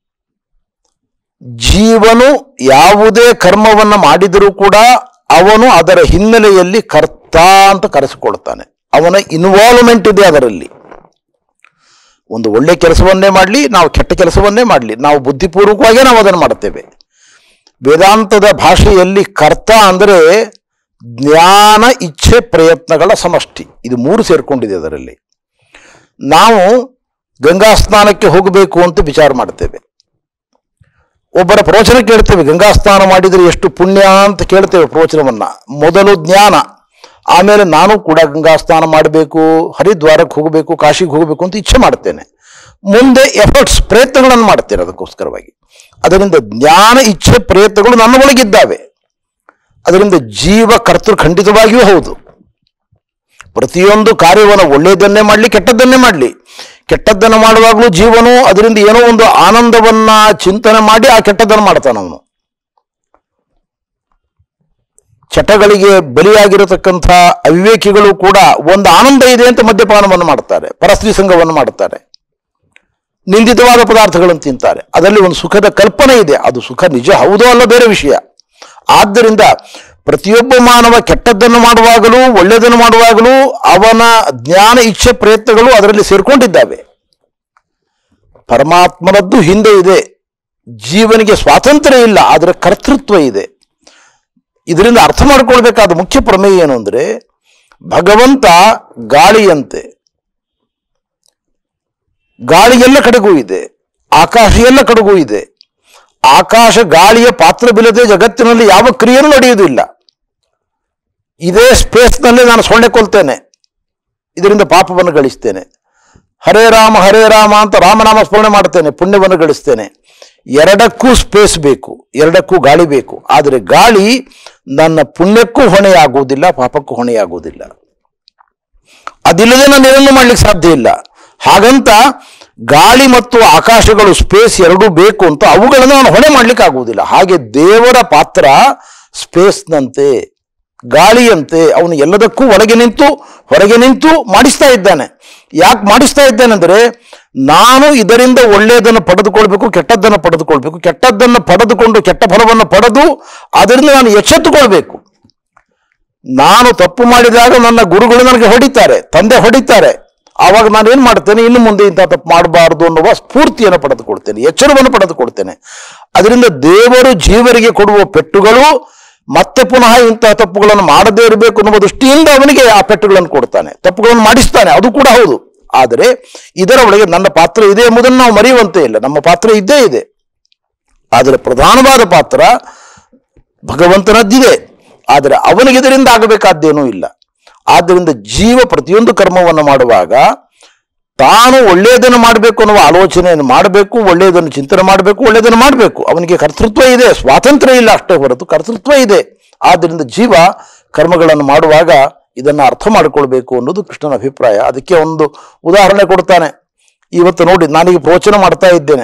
ಜೀವನು ಯಾವುದೇ ಕರ್ಮವನ್ನು ಮಾಡಿದರೂ ಕೂಡ ಅವನು ಅದರ ಹಿನ್ನೆಲೆಯಲ್ಲಿ ಕರ್ತ ಅಂತ ಕರೆಸಿಕೊಳ್ತಾನೆ ಅವನ ಇನ್ವಾಲ್ವ್ಮೆಂಟ್ ಇದೆ ಅದರಲ್ಲಿ ಒಂದು ಒಳ್ಳೆ ಕೆಲಸವನ್ನೇ ಮಾಡಲಿ ನಾವು ಕೆಟ್ಟ ಕೆಲಸವನ್ನೇ ಮಾಡಲಿ ನಾವು ಬುದ್ಧಿಪೂರ್ವಕವಾಗೇ ನಾವು ಅದನ್ನು ಮಾಡ್ತೇವೆ ವೇದಾಂತದ ಭಾಷೆಯಲ್ಲಿ ಕರ್ತ ಅಂದರೆ ಜ್ಞಾನ ಇಚ್ಛೆ ಪ್ರಯತ್ನಗಳ ಸಮಷ್ಟಿ ಇದು ಮೂರು ಸೇರ್ಕೊಂಡಿದೆ ಅದರಲ್ಲಿ ನಾವು ಗಂಗಾ ಸ್ನಾನಕ್ಕೆ ಹೋಗಬೇಕು ಅಂತ ವಿಚಾರ ಮಾಡ್ತೇವೆ ಒಬ್ಬರ ಪ್ರವಚನ ಕೇಳ್ತೇವೆ ಗಂಗಾ ಸ್ನಾನ ಮಾಡಿದರೆ ಎಷ್ಟು ಪುಣ್ಯ ಅಂತ ಕೇಳ್ತೇವೆ ಪ್ರವಚನವನ್ನ ಮೊದಲು ಜ್ಞಾನ ಆಮೇಲೆ ನಾನು ಕೂಡ ಗಂಗಾ ಸ್ನಾನ ಮಾಡಬೇಕು ಹರಿದ್ವಾರಕ್ಕೆ ಹೋಗಬೇಕು ಕಾಶಿಗೆ ಹೋಗಬೇಕು ಅಂತ ಇಚ್ಛೆ ಮಾಡ್ತೇನೆ ಮುಂದೆ ಎಫರ್ಟ್ಸ್ ಪ್ರಯತ್ನಗಳನ್ನು ಮಾಡ್ತೇನೆ ಅದಕ್ಕೋಸ್ಕರವಾಗಿ ಅದರಿಂದ ಜ್ಞಾನ ಇಚ್ಛೆ ಪ್ರಯತ್ನಗಳು ನನ್ನ ಒಳಗಿದ್ದಾವೆ ಅದರಿಂದ ಜೀವ ಕರ್ತೃ ಖಂಡಿತವಾಗಿಯೂ ಹೌದು ಪ್ರತಿಯೊಂದು ಕಾರ್ಯವನ್ನು ಒಳ್ಳೆಯದನ್ನೇ ಮಾಡಲಿ ಕೆಟ್ಟದ್ದನ್ನೇ ಮಾಡಲಿ ಕೆಟ್ಟದ್ದನ್ನು ಮಾಡುವಾಗಲೂ ಜೀವನು ಅದರಿಂದ ಏನೋ ಒಂದು ಆನಂದವನ್ನ ಚಿಂತನೆ ಮಾಡಿ ಆ ಕೆಟ್ಟದ್ದನ್ನು ಮಾಡ್ತಾನೆ ಅವನು ಚಟಗಳಿಗೆ ಬಲಿಯಾಗಿರತಕ್ಕಂಥ ಅವಿವೇಕಿಗಳು ಕೂಡ ಒಂದು ಆನಂದ ಇದೆ ಅಂತ ಮದ್ಯಪಾನವನ್ನು ಮಾಡ್ತಾರೆ ಪರಸ್ತ್ರೀ ಸಂಘವನ್ನು ಮಾಡುತ್ತಾರೆ ನಿಂದಿತವಾದ ಪದಾರ್ಥಗಳನ್ನು ತಿಂತಾರೆ ಅದರಲ್ಲಿ ಒಂದು ಸುಖದ ಕಲ್ಪನೆ ಇದೆ ಅದು ಸುಖ ನಿಜ ಹೌದೋ ಅಲ್ಲ ಬೇರೆ ವಿಷಯ ಆದ್ದರಿಂದ ಪ್ರತಿಯೊಬ್ಬ ಮಾನವ ಕೆಟ್ಟದ್ದನ್ನು ಮಾಡುವಾಗಲೂ ಒಳ್ಳೆಯದನ್ನು ಮಾಡುವಾಗಲೂ ಅವನ ಜ್ಞಾನ ಇಚ್ಛೆ ಪ್ರಯತ್ನಗಳು ಅದರಲ್ಲಿ ಸೇರ್ಕೊಂಡಿದ್ದಾವೆ ಪರಮಾತ್ಮನದ್ದು ಹಿಂದೆ ಇದೆ ಜೀವನಿಗೆ ಸ್ವಾತಂತ್ರ್ಯ ಇಲ್ಲ ಆದರೆ ಕರ್ತೃತ್ವ ಇದೆ ಇದರಿಂದ ಅರ್ಥ ಮಾಡಿಕೊಳ್ಬೇಕಾದ ಮುಖ್ಯ ಪ್ರಮೇಯ ಏನು ಅಂದರೆ ಭಗವಂತ ಗಾಳಿಯಂತೆ ಗಾಳಿ ಎಲ್ಲ ಕಡೆಗೂ ಇದೆ ಆಕಾಶ ಎಲ್ಲ ಕಡೆಗೂ ಇದೆ ಆಕಾಶ ಗಾಳಿಯ ಪಾತ್ರ ಬೀಳದೆ ಜಗತ್ತಿನಲ್ಲಿ ಯಾವ ಕ್ರಿಯೆನೂ ನಡೆಯುವುದಿಲ್ಲ ಇದೇ ಸ್ಪೇಸ್ನಲ್ಲಿ ನಾನು ಸೊಳ್ಳೆ ಕೊಲ್ತೇನೆ ಇದರಿಂದ ಪಾಪವನ್ನು ಗಳಿಸ್ತೇನೆ ಹರೇ ರಾಮ ಹರೇ ರಾಮ ಅಂತ ರಾಮನಾಮ ಸ್ಮರಣೆ ಮಾಡ್ತೇನೆ ಪುಣ್ಯವನ್ನು ಗಳಿಸ್ತೇನೆ ಎರಡಕ್ಕೂ ಸ್ಪೇಸ್ ಬೇಕು ಎರಡಕ್ಕೂ ಗಾಳಿ ಬೇಕು ಆದರೆ ಗಾಳಿ ನನ್ನ ಪುಣ್ಯಕ್ಕೂ ಹೊಣೆಯಾಗುವುದಿಲ್ಲ ಪಾಪಕ್ಕೂ ಹೊಣೆಯಾಗುವುದಿಲ್ಲ ಅದಿಲ್ಲದೆ ನಾನು ಏನನ್ನು ಮಾಡ್ಲಿಕ್ಕೆ ಸಾಧ್ಯ ಇಲ್ಲ ಹಾಗಂತ ಗಾಳಿ ಮತ್ತು ಆಕಾಶಗಳು ಸ್ಪೇಸ್ ಎರಡೂ ಬೇಕು ಅಂತ ಅವುಗಳನ್ನು ನಾನು ಹೊಣೆ ಮಾಡ್ಲಿಕ್ಕೆ ಆಗುವುದಿಲ್ಲ ಹಾಗೆ ದೇವರ ಪಾತ್ರ ಸ್ಪೇಸ್ನಂತೆ ಗಾಳಿಯಂತೆ ಅವನು ಎಲ್ಲದಕ್ಕೂ ಒಳಗೆ ನಿಂತು ಹೊರಗೆ ನಿಂತು ಮಾಡಿಸ್ತಾ ಇದ್ದಾನೆ ಯಾಕೆ ಮಾಡಿಸ್ತಾ ಇದ್ದಾನೆಂದ್ರೆ ನಾನು ಇದರಿಂದ ಒಳ್ಳೆಯದನ್ನು ಪಡೆದುಕೊಳ್ಬೇಕು ಕೆಟ್ಟದ್ದನ್ನು ಪಡೆದುಕೊಳ್ಬೇಕು ಕೆಟ್ಟದ್ದನ್ನು ಪಡೆದುಕೊಂಡು ಕೆಟ್ಟ ಫಲವನ್ನು ಪಡೆದು ಅದರಿಂದ ನಾನು ಎಚ್ಚೆತ್ತುಕೊಳ್ಬೇಕು ನಾನು ತಪ್ಪು ಮಾಡಿದಾಗ ನನ್ನ ಗುರುಗಳು ನನಗೆ ಹೊಡಿತಾರೆ ತಂದೆ ಹೊಡಿತಾರೆ ಆವಾಗ ನಾನು ಏನು ಮಾಡ್ತೇನೆ ಇನ್ನು ಮುಂದೆ ಇಂಥ ತಪ್ಪು ಮಾಡಬಾರದು ಅನ್ನುವ ಸ್ಫೂರ್ತಿಯನ್ನು ಪಡೆದುಕೊಳ್ತೇನೆ ಎಚ್ಚರವನ್ನು ಪಡೆದುಕೊಳ್ತೇನೆ ಅದರಿಂದ ದೇವರು ಜೀವರಿಗೆ ಕೊಡುವ ಪೆಟ್ಟುಗಳು ಮತ್ತೆ ಪುನಃ ಇಂತಹ ತಪ್ಪುಗಳನ್ನು ಮಾಡದೇ ಇರಬೇಕು ಅನ್ನುವ ದೃಷ್ಟಿಯಿಂದ ಅವನಿಗೆ ಆ ಪೆಟ್ಟುಗಳನ್ನು ಕೊಡ್ತಾನೆ ತಪ್ಪುಗಳನ್ನು ಮಾಡಿಸ್ತಾನೆ ಅದು ಕೂಡ ಹೌದು ಆದರೆ ಇದರ ಒಳಗೆ ನನ್ನ ಪಾತ್ರ ಇದೆ ಎಂಬುದನ್ನು ನಾವು ಮರೆಯುವಂತೆ ಇಲ್ಲ ನಮ್ಮ ಪಾತ್ರ ಇದ್ದೇ ಇದೆ ಆದರೆ ಪ್ರಧಾನವಾದ ಪಾತ್ರ ಭಗವಂತನದ್ದಿದೆ ಆದರೆ ಅವನಿಗೆ ಇದರಿಂದ ಆಗಬೇಕಾದ್ದೇನೂ ಇಲ್ಲ ಆದ್ದರಿಂದ ಜೀವ ಪ್ರತಿಯೊಂದು ಕರ್ಮವನ್ನು ಮಾಡುವಾಗ ತಾನು ಒಳ್ಳೆಯದನ್ನು ಮಾಡಬೇಕು ಅನ್ನುವ ಆಲೋಚನೆಯನ್ನು ಮಾಡಬೇಕು ಒಳ್ಳೆಯದನ್ನು ಚಿಂತನೆ ಮಾಡಬೇಕು ಒಳ್ಳೆಯದನ್ನು ಮಾಡಬೇಕು ಅವನಿಗೆ ಕರ್ತೃತ್ವ ಇದೆ ಸ್ವಾತಂತ್ರ್ಯ ಇಲ್ಲ ಅಷ್ಟೇ ಹೊರತು ಕರ್ತೃತ್ವ ಇದೆ ಆದ್ದರಿಂದ ಜೀವ ಕರ್ಮಗಳನ್ನು ಮಾಡುವಾಗ ಇದನ್ನು ಅರ್ಥ ಮಾಡಿಕೊಳ್ಬೇಕು ಅನ್ನೋದು ಕೃಷ್ಣನ ಅಭಿಪ್ರಾಯ ಅದಕ್ಕೆ ಒಂದು ಉದಾಹರಣೆ ಕೊಡ್ತಾನೆ ಇವತ್ತು ನೋಡಿ ನಾನೀಗ ಪ್ರವಚನ ಮಾಡ್ತಾ ಇದ್ದೇನೆ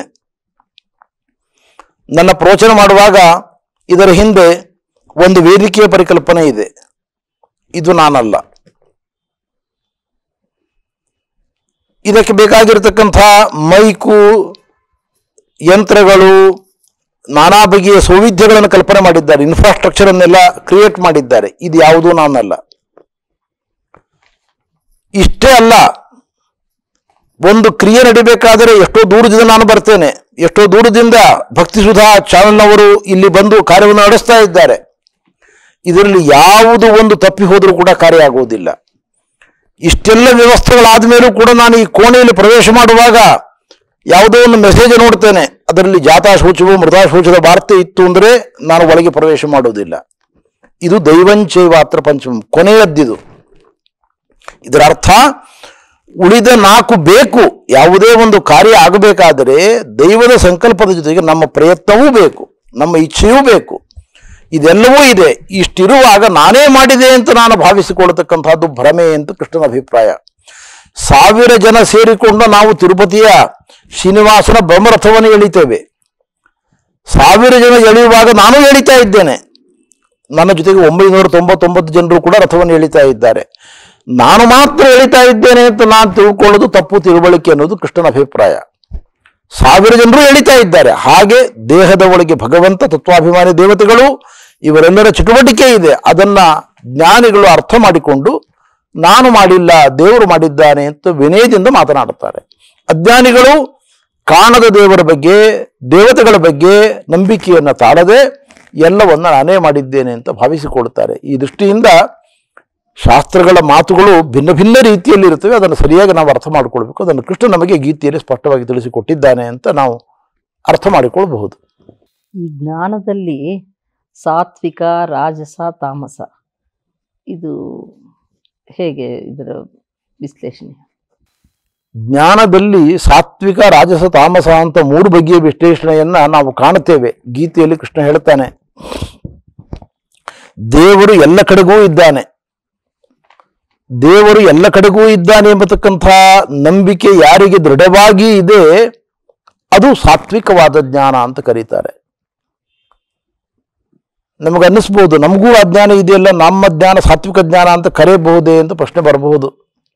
ನನ್ನ ಪ್ರವಚನ ಮಾಡುವಾಗ ಇದರ ಹಿಂದೆ ಒಂದು ವೇದಿಕೆಯ ಪರಿಕಲ್ಪನೆ ಇದೆ ಇದು ನಾನಲ್ಲ ಇದಕ್ಕೆ ಬೇಕಾಗಿರತಕ್ಕಂಥ ಮೈಕು ಯಂತ್ರಗಳು ನಾನಾ ಬಗೆಯ ಸೌವಿಧ್ಯಗಳನ್ನು ಕಲ್ಪನೆ ಮಾಡಿದ್ದಾರೆ ಇನ್ಫ್ರಾಸ್ಟ್ರಕ್ಚರ್ ಅನ್ನೆಲ್ಲ ಕ್ರಿಯೇಟ್ ಮಾಡಿದ್ದಾರೆ ಇದು ಯಾವುದೂ ನಾನಲ್ಲ ಇಷ್ಟೇ ಅಲ್ಲ ಒಂದು ಕ್ರಿಯೆ ನಡಿಬೇಕಾದರೆ ಎಷ್ಟೋ ದೂರದಿಂದ ನಾನು ಬರ್ತೇನೆ ಎಷ್ಟೋ ದೂರದಿಂದ ಭಕ್ತಿ ಸುಧಾ ಚಾನಲ್ನವರು ಇಲ್ಲಿ ಬಂದು ಕಾರ್ಯವನ್ನು ನಡೆಸ್ತಾ ಇದ್ದಾರೆ ಇದರಲ್ಲಿ ಯಾವುದು ಒಂದು ತಪ್ಪಿ ಹೋದರೂ ಕೂಡ ಕಾರ್ಯ ಆಗುವುದಿಲ್ಲ ಇಷ್ಟೆಲ್ಲ ವ್ಯವಸ್ಥೆಗಳಾದ ಮೇಲೂ ಕೂಡ ನಾನು ಈ ಕೋಣೆಯಲ್ಲಿ ಪ್ರವೇಶ ಮಾಡುವಾಗ ಯಾವುದೋ ಒಂದು ಮೆಸೇಜ್ ನೋಡ್ತೇನೆ ಅದರಲ್ಲಿ ಜಾತಾಶೋಚವು ಮೃತಾಶೋಚದ ವಾರ್ತೆ ಇತ್ತು ಅಂದರೆ ನಾನು ಒಳಗೆ ಪ್ರವೇಶ ಮಾಡುವುದಿಲ್ಲ ಇದು ದೈವಂಚೈವಾತ್ರ ಪಂಚಮ ಕೊನೆಯದ್ದಿದು ಇದರ ಅರ್ಥ ಉಳಿದ ನಾಲ್ಕು ಬೇಕು ಯಾವುದೇ ಒಂದು ಕಾರ್ಯ ಆಗಬೇಕಾದರೆ ದೈವದ ಸಂಕಲ್ಪದ ಜೊತೆಗೆ ನಮ್ಮ ಪ್ರಯತ್ನವೂ ಬೇಕು ನಮ್ಮ ಇಚ್ಛೆಯೂ ಬೇಕು ಇದೆಲ್ಲವೂ ಇದೆ ಇಷ್ಟಿರುವಾಗ ನಾನೇ ಮಾಡಿದೆ ಅಂತ ನಾನು ಭಾವಿಸಿಕೊಳ್ಳತಕ್ಕಂಥದ್ದು ಭ್ರಮೆ ಅಂತ ಕೃಷ್ಣನ ಅಭಿಪ್ರಾಯ ಸಾವಿರ ಜನ ಸೇರಿಕೊಂಡು ನಾವು ತಿರುಪತಿಯ ಶ್ರೀನಿವಾಸನ ಬ್ರಹ್ಮರಥವನ್ನು ಎಳಿತೇವೆ ಸಾವಿರ ಜನ ಎಳೆಯುವಾಗ ನಾನು ಎಳಿತಾ ಇದ್ದೇನೆ ನನ್ನ ಜೊತೆಗೆ ಒಂಬೈನೂರ ತೊಂಬತ್ತೊಂಬತ್ತು ಜನರು ಕೂಡ ರಥವನ್ನು ಎಳಿತಾ ಇದ್ದಾರೆ ನಾನು ಮಾತ್ರ ಎಳಿತಾ ಇದ್ದೇನೆ ಅಂತ ನಾನು ತಿಳ್ಕೊಳ್ಳೋದು ತಪ್ಪು ತಿಳುವಳಿಕೆ ಅನ್ನೋದು ಕೃಷ್ಣನ ಅಭಿಪ್ರಾಯ ಸಾವಿರ ಜನರು ಎಳಿತಾ ಇದ್ದಾರೆ ಹಾಗೆ ದೇಹದ ಒಳಗೆ ಭಗವಂತ ತತ್ವಾಭಿಮಾನಿ ದೇವತೆಗಳು ಇವರೆಲ್ಲರ ಚಟುವಟಿಕೆ ಇದೆ ಅದನ್ನ ಜ್ಞಾನಿಗಳು ಅರ್ಥ ಮಾಡಿಕೊಂಡು ನಾನು ಮಾಡಿಲ್ಲ ದೇವರು ಮಾಡಿದ್ದಾನೆ ಅಂತ ವಿನಯದಿಂದ ಮಾತನಾಡುತ್ತಾರೆ ಅಜ್ಞಾನಿಗಳು ಕಾಣದ ದೇವರ ಬಗ್ಗೆ ದೇವತೆಗಳ ಬಗ್ಗೆ ನಂಬಿಕೆಯನ್ನು ತಾಳದೆ ಎಲ್ಲವನ್ನ ನಾನೇ ಮಾಡಿದ್ದೇನೆ ಅಂತ ಭಾವಿಸಿಕೊಳ್ಳುತ್ತಾರೆ ಈ ದೃಷ್ಟಿಯಿಂದ ಶಾಸ್ತ್ರಗಳ ಮಾತುಗಳು ಭಿನ್ನ ಭಿನ್ನ ರೀತಿಯಲ್ಲಿ ಇರುತ್ತವೆ ಅದನ್ನು ಸರಿಯಾಗಿ ನಾವು ಅರ್ಥ ಮಾಡಿಕೊಳ್ಬೇಕು ಅದನ್ನು ಕೃಷ್ಣ ನಮಗೆ ಗೀತೆಯಲ್ಲಿ ಸ್ಪಷ್ಟವಾಗಿ ತಿಳಿಸಿಕೊಟ್ಟಿದ್ದಾನೆ ಅಂತ ನಾವು ಅರ್ಥ ಮಾಡಿಕೊಳ್ಳಬಹುದು ಈ ಜ್ಞಾನದಲ್ಲಿ ಸಾತ್ವಿಕ ರಾಜಸ ತಾಮಸ ಇದು ಹೇಗೆ ಇದರ ವಿಶ್ಲೇಷಣೆ ಜ್ಞಾನದಲ್ಲಿ ಸಾತ್ವಿಕ ರಾಜಸ ತಾಮಸ ಅಂತ ಮೂರು ಬಗೆಯ ವಿಶ್ಲೇಷಣೆಯನ್ನ ನಾವು ಕಾಣುತ್ತೇವೆ ಗೀತೆಯಲ್ಲಿ ಕೃಷ್ಣ ಹೇಳ್ತಾನೆ ದೇವರು ಎಲ್ಲ ಕಡೆಗೂ ಇದ್ದಾನೆ ದೇವರು ಎಲ್ಲ ಕಡೆಗೂ ಇದ್ದಾನೆ ಎಂಬತಕ್ಕಂಥ ನಂಬಿಕೆ ಯಾರಿಗೆ ದೃಢವಾಗಿ ಇದೆ ಅದು ಸಾತ್ವಿಕವಾದ ಜ್ಞಾನ ಅಂತ ಕರೀತಾರೆ ನಮಗೆ ಅನ್ನಿಸ್ಬೋದು ನಮಗೂ ಆ ಜ್ಞಾನ ಇದೆಯಲ್ಲ ನಮ್ಮ ಜ್ಞಾನ ಸಾತ್ವಿಕ ಜ್ಞಾನ ಅಂತ ಕರೆಯಬಹುದೇ ಅಂತ ಪ್ರಶ್ನೆ ಬರಬಹುದು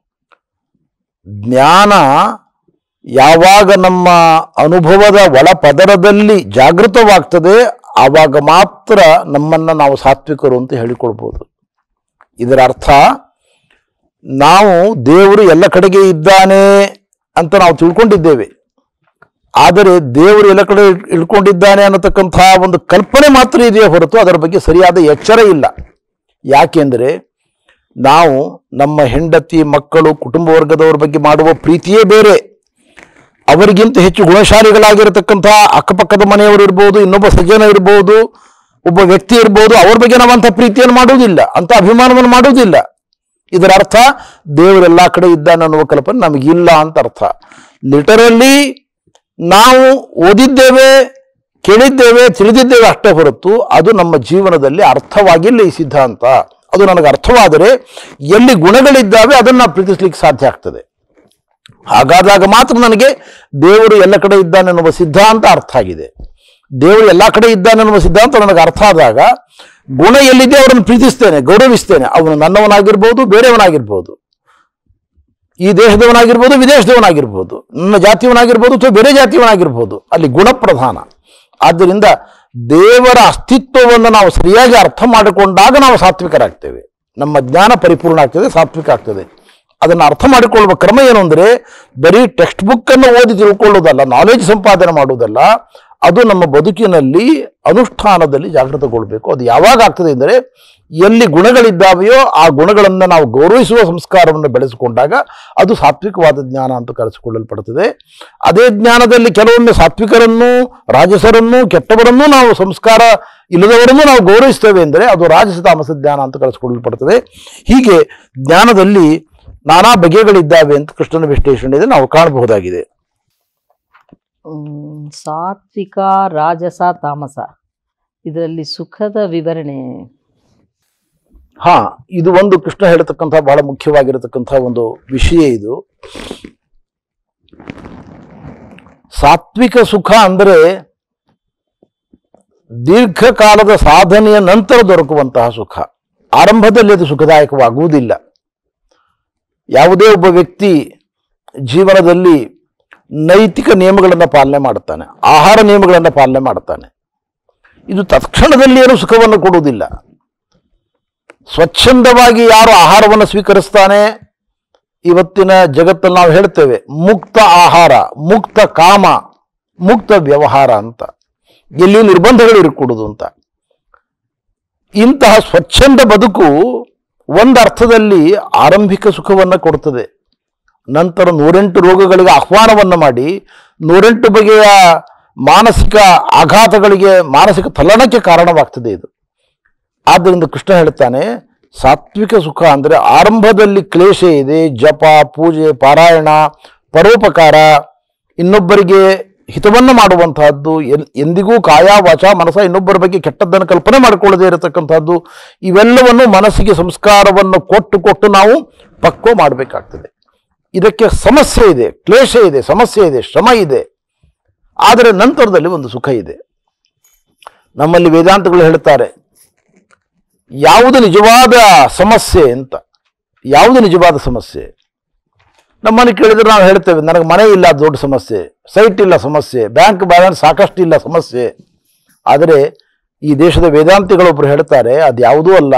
ಜ್ಞಾನ ಯಾವಾಗ ನಮ್ಮ ಅನುಭವದ ಒಳ ಪದರದಲ್ಲಿ ಜಾಗೃತವಾಗ್ತದೆ ಆವಾಗ ಮಾತ್ರ ನಮ್ಮನ್ನು ನಾವು ಸಾತ್ವಿಕರು ಅಂತ ಹೇಳಿಕೊಳ್ಬೋದು ಇದರ ಅರ್ಥ ನಾವು ದೇವರು ಎಲ್ಲ ಕಡೆಗೆ ಇದ್ದಾನೆ ಅಂತ ನಾವು ತಿಳ್ಕೊಂಡಿದ್ದೇವೆ ಆದರೆ ದೇವರು ಎಲ್ಲ ಕಡೆ ಇಳ್ಕೊಂಡಿದ್ದಾನೆ ಅನ್ನತಕ್ಕಂಥ ಒಂದು ಕಲ್ಪನೆ ಮಾತ್ರ ಇದೆಯೇ ಹೊರತು ಅದರ ಬಗ್ಗೆ ಸರಿಯಾದ ಎಚ್ಚರ ಇಲ್ಲ ಯಾಕೆಂದರೆ ನಾವು ನಮ್ಮ ಹೆಂಡತಿ ಮಕ್ಕಳು ಕುಟುಂಬ ವರ್ಗದವರ ಬಗ್ಗೆ ಮಾಡುವ ಪ್ರೀತಿಯೇ ಬೇರೆ ಅವರಿಗಿಂತ ಹೆಚ್ಚು ಗುಣಶಾಲಿಗಳಾಗಿರತಕ್ಕಂಥ ಅಕ್ಕಪಕ್ಕದ ಮನೆಯವರು ಇರ್ಬೋದು ಇನ್ನೊಬ್ಬ ಸಜ್ಜನ ಇರ್ಬೋದು ಒಬ್ಬ ವ್ಯಕ್ತಿ ಇರ್ಬೋದು ಅವ್ರ ಬಗ್ಗೆ ನಾವು ಅಂಥ ಪ್ರೀತಿಯನ್ನು ಮಾಡುವುದಿಲ್ಲ ಅಂಥ ಅಭಿಮಾನವನ್ನು ಮಾಡುವುದಿಲ್ಲ ಇದರ ಅರ್ಥ ದೇವರೆಲ್ಲ ಕಡೆ ಇದ್ದಾನೆ ಅನ್ನುವ ಕಲ್ಪನೆ ನಮಗಿಲ್ಲ ಅಂತ ಅರ್ಥ ಲಿಟರಲಿ ನಾವು ಓದಿದ್ದೇವೆ ಕೇಳಿದ್ದೇವೆ ತಿಳಿದಿದ್ದೇವೆ ಅಷ್ಟೇ ಹೊರತು ಅದು ನಮ್ಮ ಜೀವನದಲ್ಲಿ ಅರ್ಥವಾಗಿಲ್ಲ ಈ ಸಿದ್ಧಾಂತ ಅದು ನನಗೆ ಅರ್ಥವಾದರೆ ಎಲ್ಲಿ ಗುಣಗಳಿದ್ದಾವೆ ಅದನ್ನು ನಾವು ಪ್ರೀತಿಸ್ಲಿಕ್ಕೆ ಸಾಧ್ಯ ಆಗ್ತದೆ ಹಾಗಾದಾಗ ಮಾತ್ರ ನನಗೆ ದೇವರು ಎಲ್ಲ ಕಡೆ ಇದ್ದಾನೆ ಎನ್ನುವ ಸಿದ್ಧಾಂತ ಅರ್ಥ ಆಗಿದೆ ದೇವರು ಎಲ್ಲ ಕಡೆ ಇದ್ದಾನೆ ಎನ್ನುವ ಸಿದ್ಧಾಂತ ನನಗೆ ಅರ್ಥ ಆದಾಗ ಗುಣ ಎಲ್ಲಿದೆ ಅವರನ್ನು ಪ್ರೀತಿಸ್ತೇನೆ ಗೌರವಿಸ್ತೇನೆ ಅವನು ನನ್ನವನಾಗಿರ್ಬೋದು ಬೇರೆಯವನಾಗಿರ್ಬೋದು ಈ ದೇಶದವನಾಗಿರ್ಬೋದು ವಿದೇಶದವನಾಗಿರ್ಬೋದು ನನ್ನ ಜಾತಿಯವನಾಗಿರ್ಬೋದು ಅಥವಾ ಬೇರೆ ಜಾತಿಯವನಾಗಿರ್ಬೋದು ಅಲ್ಲಿ ಗುಣ ಪ್ರಧಾನ ಆದ್ದರಿಂದ ದೇವರ ಅಸ್ತಿತ್ವವನ್ನು ನಾವು ಸರಿಯಾಗಿ ಅರ್ಥ ಮಾಡಿಕೊಂಡಾಗ ನಾವು ಸಾತ್ವಿಕರಾಗ್ತೇವೆ ನಮ್ಮ ಜ್ಞಾನ ಪರಿಪೂರ್ಣ ಆಗ್ತದೆ ಸಾತ್ವಿಕ ಆಗ್ತದೆ ಅದನ್ನು ಅರ್ಥ ಮಾಡಿಕೊಳ್ಳುವ ಕ್ರಮ ಏನು ಅಂದರೆ ಬರೀ ಟೆಕ್ಸ್ಟ್ ಬುಕ್ಕನ್ನು ಓದಿ ತಿಳ್ಕೊಳ್ಳೋದಲ್ಲ ನಾಲೆಜ್ ಸಂಪಾದನೆ ಮಾಡುವುದಲ್ಲ ಅದು ನಮ್ಮ ಬದುಕಿನಲ್ಲಿ ಅನುಷ್ಠಾನದಲ್ಲಿ ಜಾಗೃತಗೊಳ್ಬೇಕು ಅದು ಯಾವಾಗ ಆಗ್ತದೆ ಅಂದರೆ ಎಲ್ಲಿ ಗುಣಗಳಿದ್ದಾವೆಯೋ ಆ ಗುಣಗಳನ್ನು ನಾವು ಗೌರವಿಸುವ ಸಂಸ್ಕಾರವನ್ನು ಬೆಳೆಸಿಕೊಂಡಾಗ ಅದು ಸಾತ್ವಿಕವಾದ ಜ್ಞಾನ ಅಂತ ಕರೆಸಿಕೊಳ್ಳಲ್ಪಡುತ್ತದೆ ಅದೇ ಜ್ಞಾನದಲ್ಲಿ ಕೆಲವೊಮ್ಮೆ ಸಾತ್ವಿಕರನ್ನು ರಾಜಸರನ್ನು ಕೆಟ್ಟವರನ್ನೂ ನಾವು ಸಂಸ್ಕಾರ ಇಲ್ಲದವರನ್ನೂ ನಾವು ಗೌರವಿಸ್ತೇವೆ ಅಂದರೆ ಅದು ರಾಜಸ ತಾಮಸ ಜ್ಞಾನ ಅಂತ ಕರೆಸಿಕೊಳ್ಳಲ್ಪಡುತ್ತದೆ ಹೀಗೆ ಜ್ಞಾನದಲ್ಲಿ ನಾನಾ ಬಗೆಗಳಿದ್ದಾವೆ ಅಂತ ಕೃಷ್ಣನ ವಿಶ್ಲೇಷಣೆಯಲ್ಲಿ ನಾವು ಕಾಣಬಹುದಾಗಿದೆ ಹ್ಮ್, ಸಾತ್ವಿಕ ರಾಜಸ ತಾಮಸ ಇದರಲ್ಲಿ ಸುಖದ ವಿವರಣೆ ಹಾ ಇದು ಒಂದು ಕೃಷ್ಣ ಹೇಳ್ತಕ್ಕಂಥ ಬಹಳ ಮುಖ್ಯವಾಗಿರತಕ್ಕಂಥ ಒಂದು ವಿಷಯ ಇದು ಸಾತ್ವಿಕ ಸುಖ ಅಂದರೆ ದೀರ್ಘಕಾಲದ ಸಾಧನೆಯ ನಂತರ ದೊರಕುವಂತಹ ಸುಖ ಆರಂಭದಲ್ಲಿ ಅದು ಸುಖದಾಯಕವಾಗುವುದಿಲ್ಲ ಯಾವುದೇ ಒಬ್ಬ ವ್ಯಕ್ತಿ ಜೀವನದಲ್ಲಿ ನೈತಿಕ ನಿಯಮಗಳನ್ನು ಪಾಲನೆ ಮಾಡುತ್ತಾನೆ ಆಹಾರ ನಿಯಮಗಳನ್ನು ಪಾಲನೆ ಮಾಡುತ್ತಾನೆ ಇದು ತತ್ಕ್ಷಣದಲ್ಲಿ ಏನು ಸುಖವನ್ನು ಕೊಡುವುದಿಲ್ಲ ಸ್ವಚ್ಛಂದವಾಗಿ ಯಾರು ಆಹಾರವನ್ನು ಸ್ವೀಕರಿಸ್ತಾನೆ ಇವತ್ತಿನ ಜಗತ್ತಲ್ಲಿ ನಾವು ಹೇಳ್ತೇವೆ ಮುಕ್ತ ಆಹಾರ ಮುಕ್ತ ಕಾಮ ಮುಕ್ತ ವ್ಯವಹಾರ ಅಂತ ಎಲ್ಲಿ ನಿರ್ಬಂಧಗಳು ಇರಕೂಡುದು ಅಂತ ಇಂತಹ ಸ್ವಚ್ಛಂದ ಬದುಕು ಒಂದು ಅರ್ಥದಲ್ಲಿ ಆರಂಭಿಕ ಸುಖವನ್ನು ಕೊಡ್ತದೆ ನಂತರ ನೂರೆಂಟು ರೋಗಗಳಿಗೆ ಆಹ್ವಾನವನ್ನು ಮಾಡಿ ನೂರೆಂಟು ಬಗೆಯ ಮಾನಸಿಕ ಆಘಾತಗಳಿಗೆ ಮಾನಸಿಕ ತಲ್ಲಣಕ್ಕೆ ಕಾರಣವಾಗ್ತದೆ ಇದು ಆದ್ದರಿಂದ ಕೃಷ್ಣ ಹೇಳ್ತಾನೆ ಸಾತ್ವಿಕ ಸುಖ ಅಂದರೆ ಆರಂಭದಲ್ಲಿ ಕ್ಲೇಶ ಇದೆ ಜಪ ಪೂಜೆ ಪಾರಾಯಣ ಪರೋಪಕಾರ ಇನ್ನೊಬ್ಬರಿಗೆ ಹಿತವನ್ನು ಮಾಡುವಂತಹದ್ದು ಎಲ್ ಎಂದಿಗೂ ಕಾಯ ವಾಚ ಮನಸ ಇನ್ನೊಬ್ಬರ ಬಗ್ಗೆ ಕೆಟ್ಟದ್ದನ್ನು ಕಲ್ಪನೆ ಮಾಡಿಕೊಳ್ಳದೇ ಇರತಕ್ಕಂಥದ್ದು ಇವೆಲ್ಲವನ್ನು ಮನಸ್ಸಿಗೆ ಸಂಸ್ಕಾರವನ್ನು ಕೊಟ್ಟು ಕೊಟ್ಟು ನಾವು ಪಕ್ವ ಮಾಡಬೇಕಾಗ್ತದೆ ಇದಕ್ಕೆ ಸಮಸ್ಯೆ ಇದೆ ಕ್ಲೇಶ ಇದೆ ಸಮಸ್ಯೆ ಇದೆ ಶ್ರಮ ಇದೆ ಆದರೆ ನಂತರದಲ್ಲಿ ಒಂದು ಸುಖ ಇದೆ ನಮ್ಮಲ್ಲಿ ವೇದಾಂತಗಳು ಹೇಳ್ತಾರೆ ಯಾವುದು ನಿಜವಾದ ಸಮಸ್ಯೆ ಅಂತ ಯಾವುದು ನಿಜವಾದ ಸಮಸ್ಯೆ ನಮ್ಮನ್ನು ಕೇಳಿದ್ರೆ ನಾವು ಹೇಳ್ತೇವೆ ನನಗೆ ಮನೆ ಇಲ್ಲ ಅದು ದೊಡ್ಡ ಸಮಸ್ಯೆ ಸೈಟ್ ಇಲ್ಲ ಸಮಸ್ಯೆ ಬ್ಯಾಂಕ್ ಬ್ಯಾಲೆನ್ಸ್ ಸಾಕಷ್ಟು ಇಲ್ಲ ಸಮಸ್ಯೆ ಆದರೆ ಈ ದೇಶದ ವೇದಾಂತಿಗಳೊಬ್ಬರು ಹೇಳ್ತಾರೆ ಅದು ಯಾವುದೂ ಅಲ್ಲ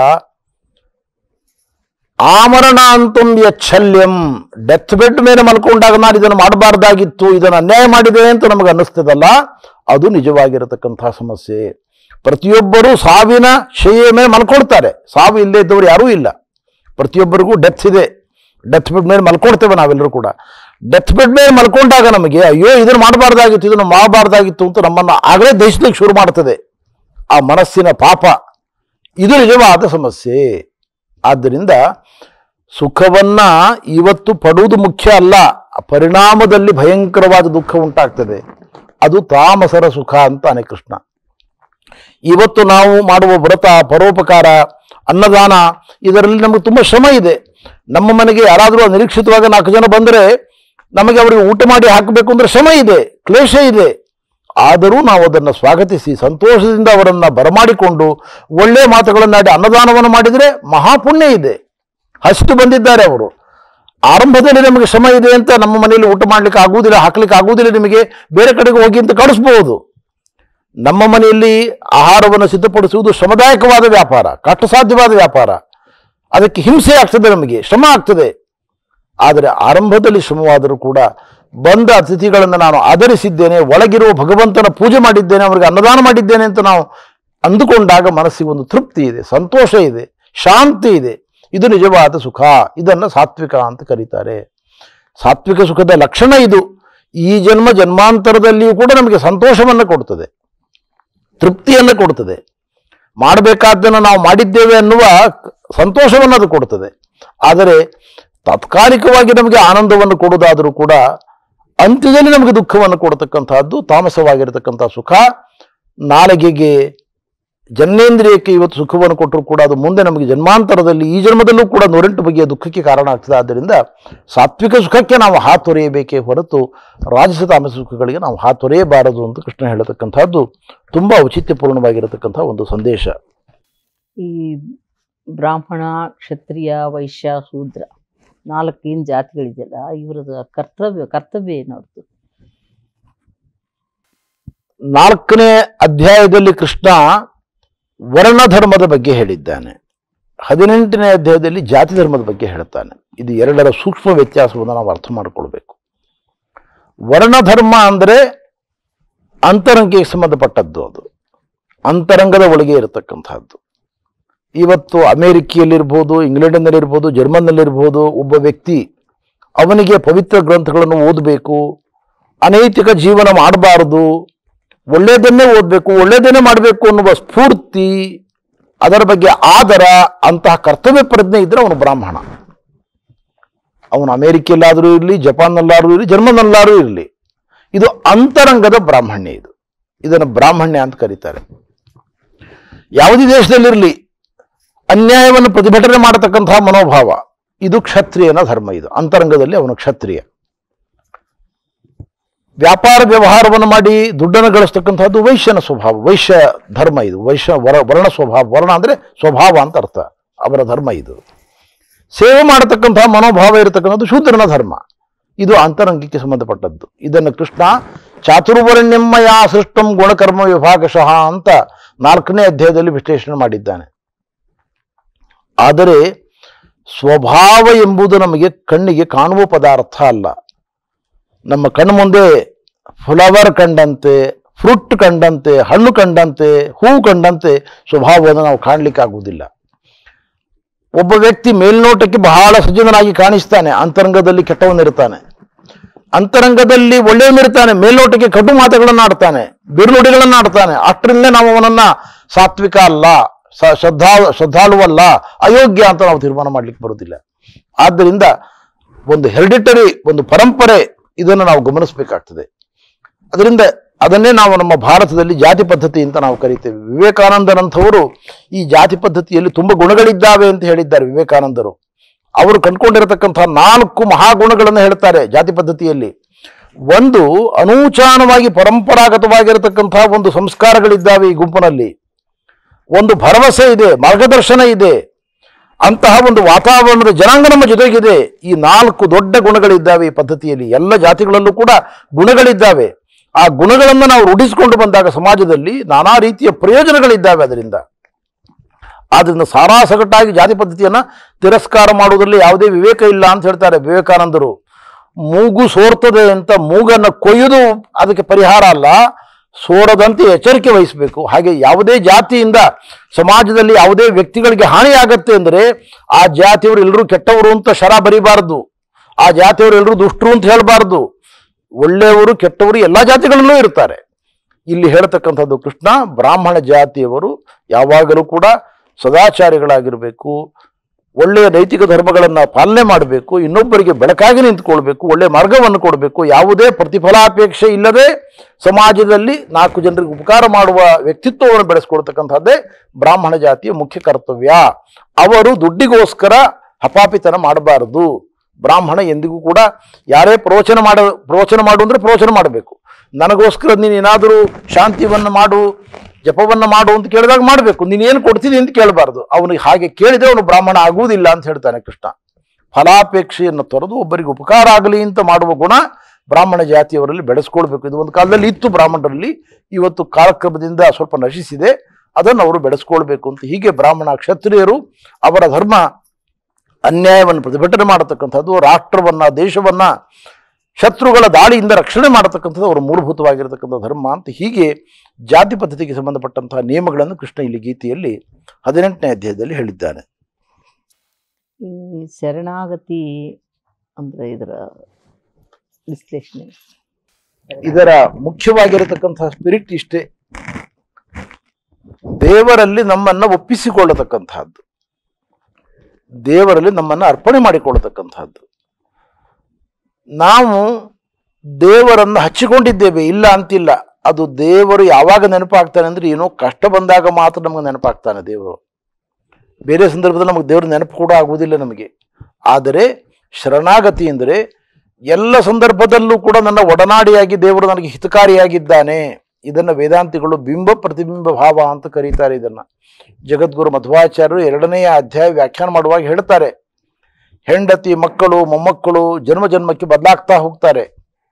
ಆಮರಣ ಅಂತಂ ಯಚ್ಛಲ್ಯಂ ಡೆತ್ ಬೆಡ್ ಮೇಲೆ ಮಲ್ಕೊಂಡಾಗ ನಾನು ಇದನ್ನು ಮಾಡಬಾರ್ದಾಗಿತ್ತು ಇದನ್ನು ಅನ್ಯಾಯ ಮಾಡಿದೆ ಅಂತ ನಮಗೆ ಅನ್ನಿಸ್ತದಲ್ಲ ಅದು ನಿಜವಾಗಿರತಕ್ಕಂತಹ ಸಮಸ್ಯೆ ಪ್ರತಿಯೊಬ್ಬರೂ ಸಾವಿನ ಶಯ್ಯ ಮೇಲೆ ಮಲ್ಕೊಳ್ತಾರೆ ಸಾವು ಇಲ್ಲದೆ ಇದ್ದವರು ಯಾರೂ ಇಲ್ಲ ಪ್ರತಿಯೊಬ್ಬರಿಗೂ ಡೆತ್ ಇದೆ ಡೆತ್ ಬೆಡ್ ಮೇಲೆ ಮಲ್ಕೊಳ್ತೇವೆ ನಾವೆಲ್ಲರೂ ಕೂಡ ಡೆತ್ ಬೆಡ್ ಮೇಲೆ ಮಲ್ಕೊಂಡಾಗ ನಮಗೆ ಅಯ್ಯೋ ಇದನ್ನು ಮಾಡಬಾರ್ದಾಗಿತ್ತು ಇದನ್ನು ಮಾಡಬಾರ್ದಾಗಿತ್ತು ಅಂತ ನಮ್ಮನ್ನು ಆಗಲೇ ದಹಿಸ್ಲಿಕ್ಕೆ ಶುರು ಮಾಡ್ತದೆ ಆ ಮನಸ್ಸಿನ ಪಾಪ ಇದು ನಿಜವಾದ ಸಮಸ್ಯೆ ಆದ್ದರಿಂದ ಸುಖವನ್ನ ಇವತ್ತು ಪಡುವುದು ಮುಖ್ಯ ಅಲ್ಲ ಪರಿಣಾಮದಲ್ಲಿ ಭಯಂಕರವಾದ ದುಃಖ ಉಂಟಾಗ್ತದೆ ಅದು ತಾಮಸರ ಸುಖ ಅಂತಾನೆ ಕೃಷ್ಣ ಇವತ್ತು ನಾವು ಮಾಡುವ ವ್ರತ ಪರೋಪಕಾರ ಅನ್ನದಾನ ಇದರಲ್ಲಿ ನಮಗೆ ತುಂಬ ಶ್ರಮ ಇದೆ ನಮ್ಮ ಮನೆಗೆ ಯಾರಾದರೂ ನಿರೀಕ್ಷಿತವಾಗಿ ನಾಲ್ಕು ಜನ ಬಂದರೆ ನಮಗೆ ಅವರಿಗೆ ಊಟ ಮಾಡಿ ಹಾಕಬೇಕು ಅಂದ್ರೆ ಶ್ರಮ ಇದೆ ಕ್ಲೇಶ ಇದೆ ಆದರೂ ನಾವು ಅದನ್ನು ಸ್ವಾಗತಿಸಿ ಸಂತೋಷದಿಂದ ಅವರನ್ನು ಬರಮಾಡಿಕೊಂಡು ಒಳ್ಳೆಯ ಮಾತುಗಳನ್ನಾಡಿ ಅನ್ನದಾನವನ್ನು ಮಾಡಿದರೆ ಮಹಾಪುಣ್ಯ ಇದೆ ಹಸಿದು ಬಂದಿದ್ದಾರೆ ಅವರು ಆರಂಭದಲ್ಲಿ ನಮಗೆ ಶ್ರಮ ಇದೆ ಅಂತ ನಮ್ಮ ಮನೆಯಲ್ಲಿ ಊಟ ಮಾಡ್ಲಿಕ್ಕೆ ಆಗುವುದಿಲ್ಲ ಹಾಕ್ಲಿಕ್ಕೆ ಆಗುವುದಿಲ್ಲ ನಿಮಗೆ ಬೇರೆ ಕಡೆಗೆ ಹೋಗಿ ಅಂತ ಕಳಿಸ್ಬೋದು ನಮ್ಮ ಮನೆಯಲ್ಲಿ ಆಹಾರವನ್ನು ಸಿದ್ಧಪಡಿಸುವುದು ಶ್ರಮದಾಯಕವಾದ ವ್ಯಾಪಾರ ಕಷ್ಟಸಾಧ್ಯವಾದ ವ್ಯಾಪಾರ ಅದಕ್ಕೆ ಹಿಂಸೆ ಆಗ್ತದೆ ನಮಗೆ ಶ್ರಮ ಆಗ್ತದೆ ಆದರೆ ಆರಂಭದಲ್ಲಿ ಶ್ರಮವಾದರೂ ಕೂಡ ಬಂದ ಅತಿಥಿಗಳನ್ನು ನಾನು ಆಧರಿಸಿದ್ದೇನೆ ಒಳಗಿರುವ ಭಗವಂತನ ಪೂಜೆ ಮಾಡಿದ್ದೇನೆ ಅವರಿಗೆ ಅನ್ನದಾನ ಮಾಡಿದ್ದೇನೆ ಅಂತ ನಾವು ಅಂದುಕೊಂಡಾಗ ಮನಸ್ಸಿಗೆ ಒಂದು ತೃಪ್ತಿ ಇದೆ ಸಂತೋಷ ಇದೆ ಶಾಂತಿ ಇದೆ ಇದು ನಿಜವಾದ ಸುಖ ಇದನ್ನು ಸಾತ್ವಿಕ ಅಂತ ಕರೀತಾರೆ ಸಾತ್ವಿಕ ಸುಖದ ಲಕ್ಷಣ ಇದು ಈ ಜನ್ಮ ಜನ್ಮಾಂತರದಲ್ಲಿಯೂ ಕೂಡ ನಮಗೆ ಸಂತೋಷವನ್ನು ಕೊಡ್ತದೆ ತೃಪ್ತಿಯನ್ನು ಕೊಡ್ತದೆ ಮಾಡಬೇಕಾದ್ದನ್ನು ನಾವು ಮಾಡಿದ್ದೇವೆ ಅನ್ನುವ ಸಂತೋಷವನ್ನು ಅದು ಕೊಡ್ತದೆ ಆದರೆ ತಾತ್ಕಾಲಿಕವಾಗಿ ನಮಗೆ ಆನಂದವನ್ನು ಕೊಡುವುದಾದರೂ ಕೂಡ ಅಂತ್ಯದಲ್ಲಿ ನಮಗೆ ದುಃಖವನ್ನು ಕೊಡತಕ್ಕಂತಹದ್ದು ತಾಮಸವಾಗಿರತಕ್ಕಂಥ ಸುಖ ನಾಲಿಗೆಗೆ ಜನ್ನೇಂದ್ರಿಯಕ್ಕೆ ಇವತ್ತು ಸುಖವನ್ನು ಕೊಟ್ಟರು ಕೂಡ ಅದು ಮುಂದೆ ನಮಗೆ ಜನ್ಮಾಂತರದಲ್ಲಿ ಈ ಜನ್ಮದಲ್ಲೂ ಕೂಡ ನೂರೆಂಟು ಬಗೆಯ ದುಃಖಕ್ಕೆ ಕಾರಣ ಆಗ್ತದೆ ಆದ್ದರಿಂದ ಸಾತ್ವಿಕ ಸುಖಕ್ಕೆ ನಾವು ಹಾತೊರೆಯಬೇಕೇ ಹೊರತು ರಾಜಸ ತಾಮಸ ಸುಖಗಳಿಗೆ ನಾವು ಹಾತೊರೆಯಬಾರದು ಅಂತ ಕೃಷ್ಣ ಹೇಳತಕ್ಕಂಥದ್ದು ತುಂಬ ಔಚಿತ್ಯಪೂರ್ಣವಾಗಿರತಕ್ಕಂಥ ಒಂದು ಸಂದೇಶ ಈ ಬ್ರಾಹ್ಮಣ ಕ್ಷತ್ರಿಯ ವೈಶ್ಯ ಶೂದ್ರ ನಾಲ್ಕು ಏನು ಜಾತಿಗಳಿದೆಯಲ್ಲ ಇವರದ ಕರ್ತವ್ಯ ಕರ್ತವ್ಯ ಏನು ಅವ್ರದ್ದು ನಾಲ್ಕನೇ ಅಧ್ಯಾಯದಲ್ಲಿ ಕೃಷ್ಣ ವರ್ಣಧರ್ಮದ ಬಗ್ಗೆ ಹೇಳಿದ್ದಾನೆ ಹದಿನೆಂಟನೇ ಅಧ್ಯಾಯದಲ್ಲಿ ಜಾತಿ ಧರ್ಮದ ಬಗ್ಗೆ ಹೇಳ್ತಾನೆ ಇದು ಎರಡರ ಸೂಕ್ಷ್ಮ ವ್ಯತ್ಯಾಸವನ್ನು ನಾವು ಅರ್ಥ ಮಾಡಿಕೊಳ್ಬೇಕು ವರ್ಣಧರ್ಮ ಅಂದರೆ ಅಂತರಂಗಕ್ಕೆ ಸಂಬಂಧಪಟ್ಟದ್ದು ಅದು ಅಂತರಂಗದ ಒಳಗೆ ಇರತಕ್ಕಂಥದ್ದು ಇವತ್ತು ಅಮೇರಿಕೆಯಲ್ಲಿರ್ಬೋದು ಇಂಗ್ಲೆಂಡಿನಲ್ಲಿರ್ಬೋದು ಜರ್ಮನ್ನಲ್ಲಿರ್ಬೋದು ಒಬ್ಬ ವ್ಯಕ್ತಿ ಅವನಿಗೆ ಪವಿತ್ರ ಗ್ರಂಥಗಳನ್ನು ಓದಬೇಕು ಅನೈತಿಕ ಜೀವನ ಮಾಡಬಾರದು ಒಳ್ಳೆಯದನ್ನೇ ಓದಬೇಕು ಒಳ್ಳೆಯದನ್ನೇ ಮಾಡಬೇಕು ಅನ್ನುವ ಸ್ಫೂರ್ತಿ ಅದರ ಬಗ್ಗೆ ಆದರ ಅಂತಹ ಕರ್ತವ್ಯ ಪ್ರಜ್ಞೆ ಇದ್ದರೆ ಅವನು ಬ್ರಾಹ್ಮಣ ಅವನು ಅಮೇರಿಕೆಯಲ್ಲಾದರೂ ಇರಲಿ ಜಪಾನ್ನಲ್ಲಾದರೂ ಇರಲಿ ಜರ್ಮನ್ನಲ್ಲಾದರೂ ಇರಲಿ ಇದು ಅಂತರಂಗದ ಬ್ರಾಹ್ಮಣ್ಯ ಇದು ಇದನ್ನು ಬ್ರಾಹ್ಮಣ್ಯ ಅಂತ ಕರೀತಾರೆ ಯಾವುದೇ ದೇಶದಲ್ಲಿರಲಿ ಅನ್ಯಾಯವನ್ನು ಪ್ರತಿಭಟನೆ ಮಾಡತಕ್ಕಂತಹ ಮನೋಭಾವ ಇದು ಕ್ಷತ್ರಿಯನ ಧರ್ಮ ಇದು ಅಂತರಂಗದಲ್ಲಿ ಅವನು ಕ್ಷತ್ರಿಯ ವ್ಯಾಪಾರ ವ್ಯವಹಾರವನ್ನು ಮಾಡಿ ದುಡ್ಡನ್ನು ಗಳಿಸ್ತಕ್ಕಂಥದ್ದು ವೈಶ್ಯನ ಸ್ವಭಾವ ವೈಶ್ಯ ಧರ್ಮ ಇದು ವೈಶ್ಯ ವರ ವರ್ಣ ಸ್ವಭಾವ ವರ್ಣ ಅಂದರೆ ಸ್ವಭಾವ ಅಂತ ಅರ್ಥ ಅವರ ಧರ್ಮ ಇದು ಸೇವೆ ಮಾಡತಕ್ಕಂತಹ ಮನೋಭಾವ ಇರತಕ್ಕಂಥದ್ದು ಶೂದ್ರನ ಧರ್ಮ ಇದು ಅಂತರಂಗಕ್ಕೆ ಸಂಬಂಧಪಟ್ಟದ್ದು ಇದನ್ನು ಕೃಷ್ಣ ಚಾತುರ್ವರ್ಣ್ಯಮ್ಮಯ ಸೃಷ್ಟಂ ಗುಣಕರ್ಮ ವಿಭಾಗಶಃ ಅಂತ ನಾಲ್ಕನೇ ಅಧ್ಯಾಯದಲ್ಲಿ ವಿಶ್ಲೇಷಣೆ ಮಾಡಿದ್ದಾನೆ ಆದರೆ ಸ್ವಭಾವ ಎಂಬುದು ನಮಗೆ ಕಣ್ಣಿಗೆ ಕಾಣುವ ಪದಾರ್ಥ ಅಲ್ಲ ನಮ್ಮ ಕಣ್ಣು ಮುಂದೆ ಫ್ಲವರ್ ಕಂಡಂತೆ ಫ್ರೂಟ್ ಕಂಡಂತೆ ಹಣ್ಣು ಕಂಡಂತೆ ಹೂವು ಕಂಡಂತೆ ಸ್ವಭಾವವನ್ನು ನಾವು ಕಾಣಲಿಕ್ಕಾಗುವುದಿಲ್ಲ ಒಬ್ಬ ವ್ಯಕ್ತಿ ಮೇಲ್ನೋಟಕ್ಕೆ ಬಹಳ ಸಜ್ಜನನಾಗಿ ಕಾಣಿಸ್ತಾನೆ ಅಂತರಂಗದಲ್ಲಿ ಕೆಟ್ಟವನಿರ್ತಾನೆ ಅಂತರಂಗದಲ್ಲಿ ಒಳ್ಳೆಯವನಿರ್ತಾನೆ ಮೇಲ್ನೋಟಕ್ಕೆ ಕಟು ಮಾತುಗಳನ್ನು ಆಡ್ತಾನೆ ಬಿರುನುಡಿಗಳನ್ನು ಆಡ್ತಾನೆ ಅಷ್ಟರಲ್ಲೇ ನಾವು ಅವನನ್ನ ಸಾತ್ವಿಕ ಅಲ್ಲ ಸ- ಶ್ರದ್ಧಾ ಶ್ರದ್ಧಾಳುವಲ್ಲ ಅಯೋಗ್ಯ ಅಂತ ನಾವು ತೀರ್ಮಾನ ಮಾಡ್ಲಿಕ್ಕೆ ಬರುವುದಿಲ್ಲ ಆದ್ದರಿಂದ ಒಂದು ಹೆರಿಡಿಟರಿ ಒಂದು ಪರಂಪರೆ ಇದನ್ನು ನಾವು ಗಮನಿಸಬೇಕಾಗ್ತದೆ ಅದರಿಂದ ಅದನ್ನೇ ನಾವು ನಮ್ಮ ಭಾರತದಲ್ಲಿ ಜಾತಿ ಪದ್ಧತಿ ಅಂತ ನಾವು ಕರಿತೇವೆ ವಿವೇಕಾನಂದರಂಥವರು ಈ ಜಾತಿ ಪದ್ಧತಿಯಲ್ಲಿ ತುಂಬ ಗುಣಗಳಿದ್ದಾವೆ ಅಂತ ಹೇಳಿದ್ದಾರೆ ವಿವೇಕಾನಂದರು ಅವರು ಕಂಡುಕೊಂಡಿರತಕ್ಕಂತಹ ನಾಲ್ಕು ಮಹಾಗುಣಗಳನ್ನು ಹೇಳ್ತಾರೆ ಜಾತಿ ಪದ್ಧತಿಯಲ್ಲಿ ಒಂದು ಅನೂಚಾನವಾಗಿ ಪರಂಪರಾಗತವಾಗಿರತಕ್ಕಂತಹ ಒಂದು ಸಂಸ್ಕಾರಗಳಿದ್ದಾವೆ ಈ ಗುಂಪಿನಲ್ಲಿ ಒಂದು ಭರವಸೆ ಇದೆ ಮಾರ್ಗದರ್ಶನ ಇದೆ ಅಂತಹ ಒಂದು ವಾತಾವರಣದ ಜನಾಂಗ ನಮ್ಮ ಜೊತೆಗಿದೆ ಈ ನಾಲ್ಕು ದೊಡ್ಡ ಗುಣಗಳಿದ್ದಾವೆ ಈ ಪದ್ಧತಿಯಲ್ಲಿ ಎಲ್ಲ ಜಾತಿಗಳಲ್ಲೂ ಕೂಡ ಗುಣಗಳಿದ್ದಾವೆ ಆ ಗುಣಗಳನ್ನು ನಾವು ರೂಢಿಸಿಕೊಂಡು ಬಂದಾಗ ಸಮಾಜದಲ್ಲಿ ನಾನಾ ರೀತಿಯ ಪ್ರಯೋಜನಗಳಿದ್ದಾವೆ ಅದರಿಂದ ಆದ್ರಿಂದ ಸಾರಾಸಗಟ್ಟಾಗಿ ಜಾತಿ ಪದ್ಧತಿಯನ್ನು ತಿರಸ್ಕಾರ ಮಾಡುವುದರಲ್ಲಿ ಯಾವುದೇ ವಿವೇಕ ಇಲ್ಲ ಅಂತ ಹೇಳ್ತಾರೆ ವಿವೇಕಾನಂದರು ಮೂಗು ಸೋರ್ತದೆ ಅಂತ ಮೂಗನ್ನು ಕೊಯ್ಯುವುದು ಅದಕ್ಕೆ ಪರಿಹಾರ ಅಲ್ಲ ಸೋರದಂತೆ ಎಚ್ಚರಿಕೆ ವಹಿಸಬೇಕು ಹಾಗೆ ಯಾವುದೇ ಜಾತಿಯಿಂದ ಸಮಾಜದಲ್ಲಿ ಯಾವುದೇ ವ್ಯಕ್ತಿಗಳಿಗೆ ಹಾನಿಯಾಗತ್ತೆ ಅಂದರೆ ಆ ಜಾತಿಯವರು ಎಲ್ಲರೂ ಕೆಟ್ಟವರು ಅಂತ ಶರ ಬರಿಬಾರದು ಆ ಜಾತಿಯವರು ಎಲ್ಲರೂ ದುಷ್ಟರು ಅಂತ ಹೇಳಬಾರ್ದು ಒಳ್ಳೆಯವರು ಕೆಟ್ಟವರು ಎಲ್ಲ ಜಾತಿಗಳಲ್ಲೂ ಇರ್ತಾರೆ ಇಲ್ಲಿ ಹೇಳ್ತಕ್ಕಂಥದ್ದು ಕೃಷ್ಣ ಬ್ರಾಹ್ಮಣ ಜಾತಿಯವರು ಯಾವಾಗಲೂ ಕೂಡ ಸದಾಚಾರಿಗಳಾಗಿರಬೇಕು ಒಳ್ಳೆಯ ನೈತಿಕ ಧರ್ಮಗಳನ್ನು ಪಾಲನೆ ಮಾಡಬೇಕು ಇನ್ನೊಬ್ಬರಿಗೆ ಬೆಳಕಾಗಿ ನಿಂತ್ಕೊಳ್ಬೇಕು ಒಳ್ಳೆಯ ಮಾರ್ಗವನ್ನು ಕೊಡಬೇಕು ಯಾವುದೇ ಪ್ರತಿಫಲಾಪೇಕ್ಷೆ ಇಲ್ಲದೆ ಸಮಾಜದಲ್ಲಿ ನಾಲ್ಕು ಜನರಿಗೆ ಉಪಕಾರ ಮಾಡುವ ವ್ಯಕ್ತಿತ್ವವನ್ನು ಬೆಳೆಸ್ಕೊಳ್ತಕ್ಕಂಥದ್ದೇ ಬ್ರಾಹ್ಮಣ ಜಾತಿಯ ಮುಖ್ಯ ಕರ್ತವ್ಯ ಅವರು ದುಡ್ಡಿಗೋಸ್ಕರ ಹಪಾಪಿತನ ಮಾಡಬಾರದು ಬ್ರಾಹ್ಮಣ ಎಂದಿಗೂ ಕೂಡ ಯಾರೇ ಪ್ರವಚನ ಮಾಡ ಪ್ರವಚನ ಮಾಡು ಅಂದರೆ ಪ್ರವಚನ ಮಾಡಬೇಕು ನನಗೋಸ್ಕರ ನೀನು ಏನಾದರೂ ಶಾಂತಿಯನ್ನು ಮಾಡು ಜಪವನ್ನು ಮಾಡು ಅಂತ ಕೇಳಿದಾಗ ಮಾಡಬೇಕು ನೀನೇನು ಕೊಡ್ತೀನಿ ಅಂತ ಕೇಳಬಾರ್ದು ಅವನಿಗೆ ಹಾಗೆ ಕೇಳಿದ್ರೆ ಅವನು ಬ್ರಾಹ್ಮಣ ಆಗುವುದಿಲ್ಲ ಅಂತ ಹೇಳ್ತಾನೆ ಕೃಷ್ಣ ಫಲಾಪೇಕ್ಷೆಯನ್ನು ತೊರೆದು ಒಬ್ಬರಿಗೆ ಉಪಕಾರ ಆಗಲಿ ಅಂತ ಮಾಡುವ ಗುಣ ಬ್ರಾಹ್ಮಣ ಜಾತಿಯವರಲ್ಲಿ ಬೆಳೆಸ್ಕೊಳ್ಬೇಕು ಇದು ಒಂದು ಕಾಲದಲ್ಲಿ ಇತ್ತು ಬ್ರಾಹ್ಮಣರಲ್ಲಿ ಇವತ್ತು ಕಾಲಕ್ರಮದಿಂದ ಸ್ವಲ್ಪ ನಶಿಸಿದೆ ಅದನ್ನು ಅವರು ಬೆಳೆಸ್ಕೊಳ್ಬೇಕು ಅಂತ ಹೀಗೆ ಬ್ರಾಹ್ಮಣ ಕ್ಷತ್ರಿಯರು ಅವರ ಧರ್ಮ ಅನ್ಯಾಯವನ್ನು ಪ್ರತಿಭಟನೆ ಮಾಡತಕ್ಕಂಥದ್ದು ರಾಷ್ಟ್ರವನ್ನ ದೇಶವನ್ನ ಶತ್ರುಗಳ ದಾಳಿಯಿಂದ ರಕ್ಷಣೆ ಮಾಡತಕ್ಕಂಥದ್ದು ಅವರ ಮೂಲಭೂತವಾಗಿರತಕ್ಕಂಥ ಧರ್ಮ ಅಂತ ಹೀಗೆ ಜಾತಿ ಪದ್ಧತಿಗೆ ಸಂಬಂಧಪಟ್ಟಂತಹ ನಿಯಮಗಳನ್ನು ಕೃಷ್ಣ ಇಲ್ಲಿ ಗೀತೆಯಲ್ಲಿ ಹದಿನೆಂಟನೇ ಅಧ್ಯಾಯದಲ್ಲಿ ಹೇಳಿದ್ದಾನೆ ಈ ಶರಣಾಗತಿ ಅಂದ್ರೆ ಇದರ ವಿಶ್ಲೇಷಣೆ ಇದರ ಮುಖ್ಯವಾಗಿರತಕ್ಕಂತಹ ಸ್ಪಿರಿಟ್ ಇಷ್ಟೇ ದೇವರಲ್ಲಿ ನಮ್ಮನ್ನ ಒಪ್ಪಿಸಿಕೊಳ್ಳತಕ್ಕಂತಹದ್ದು ದೇವರಲ್ಲಿ ನಮ್ಮನ್ನ ಅರ್ಪಣೆ ಮಾಡಿಕೊಳ್ಳತಕ್ಕಂತಹದ್ದು ನಾವು ದೇವರನ್ನು ಹಚ್ಚಿಕೊಂಡಿದ್ದೇವೆ ಇಲ್ಲ ಅಂತಿಲ್ಲ ಅದು ದೇವರು ಯಾವಾಗ ನೆನಪಾಗ್ತಾನೆ ಅಂದ್ರೆ ಏನೋ ಕಷ್ಟ ಬಂದಾಗ ಮಾತ್ರ ನಮಗೆ ನೆನಪಾಗ್ತಾನೆ ದೇವರು ಬೇರೆ ಸಂದರ್ಭದಲ್ಲಿ ನಮಗೆ ದೇವ್ರ ನೆನಪು ಕೂಡ ಆಗುವುದಿಲ್ಲ ನಮಗೆ ಆದರೆ ಶರಣಾಗತಿ ಅಂದರೆ ಎಲ್ಲ ಸಂದರ್ಭದಲ್ಲೂ ಕೂಡ ನನ್ನ ಒಡನಾಡಿಯಾಗಿ ದೇವರು ನನಗೆ ಹಿತಕಾರಿಯಾಗಿದ್ದಾನೆ ಇದನ್ನು ವೇದಾಂತಿಗಳು ಬಿಂಬ ಪ್ರತಿಬಿಂಬ ಭಾವ ಅಂತ ಕರೀತಾರೆ ಇದನ್ನು ಜಗದ್ಗುರು ಮಧ್ವಾಚಾರ್ಯರು ಎರಡನೆಯ ಅಧ್ಯಾಯ ವ್ಯಾಖ್ಯಾನ ಮಾಡುವಾಗ ಹೇಳ್ತಾರೆ ಹೆಂಡತಿ ಮಕ್ಕಳು ಮೊಮ್ಮಕ್ಕಳು ಜನ್ಮ ಜನ್ಮಕ್ಕೆ ಬದಲಾಗ್ತಾ ಹೋಗ್ತಾರೆ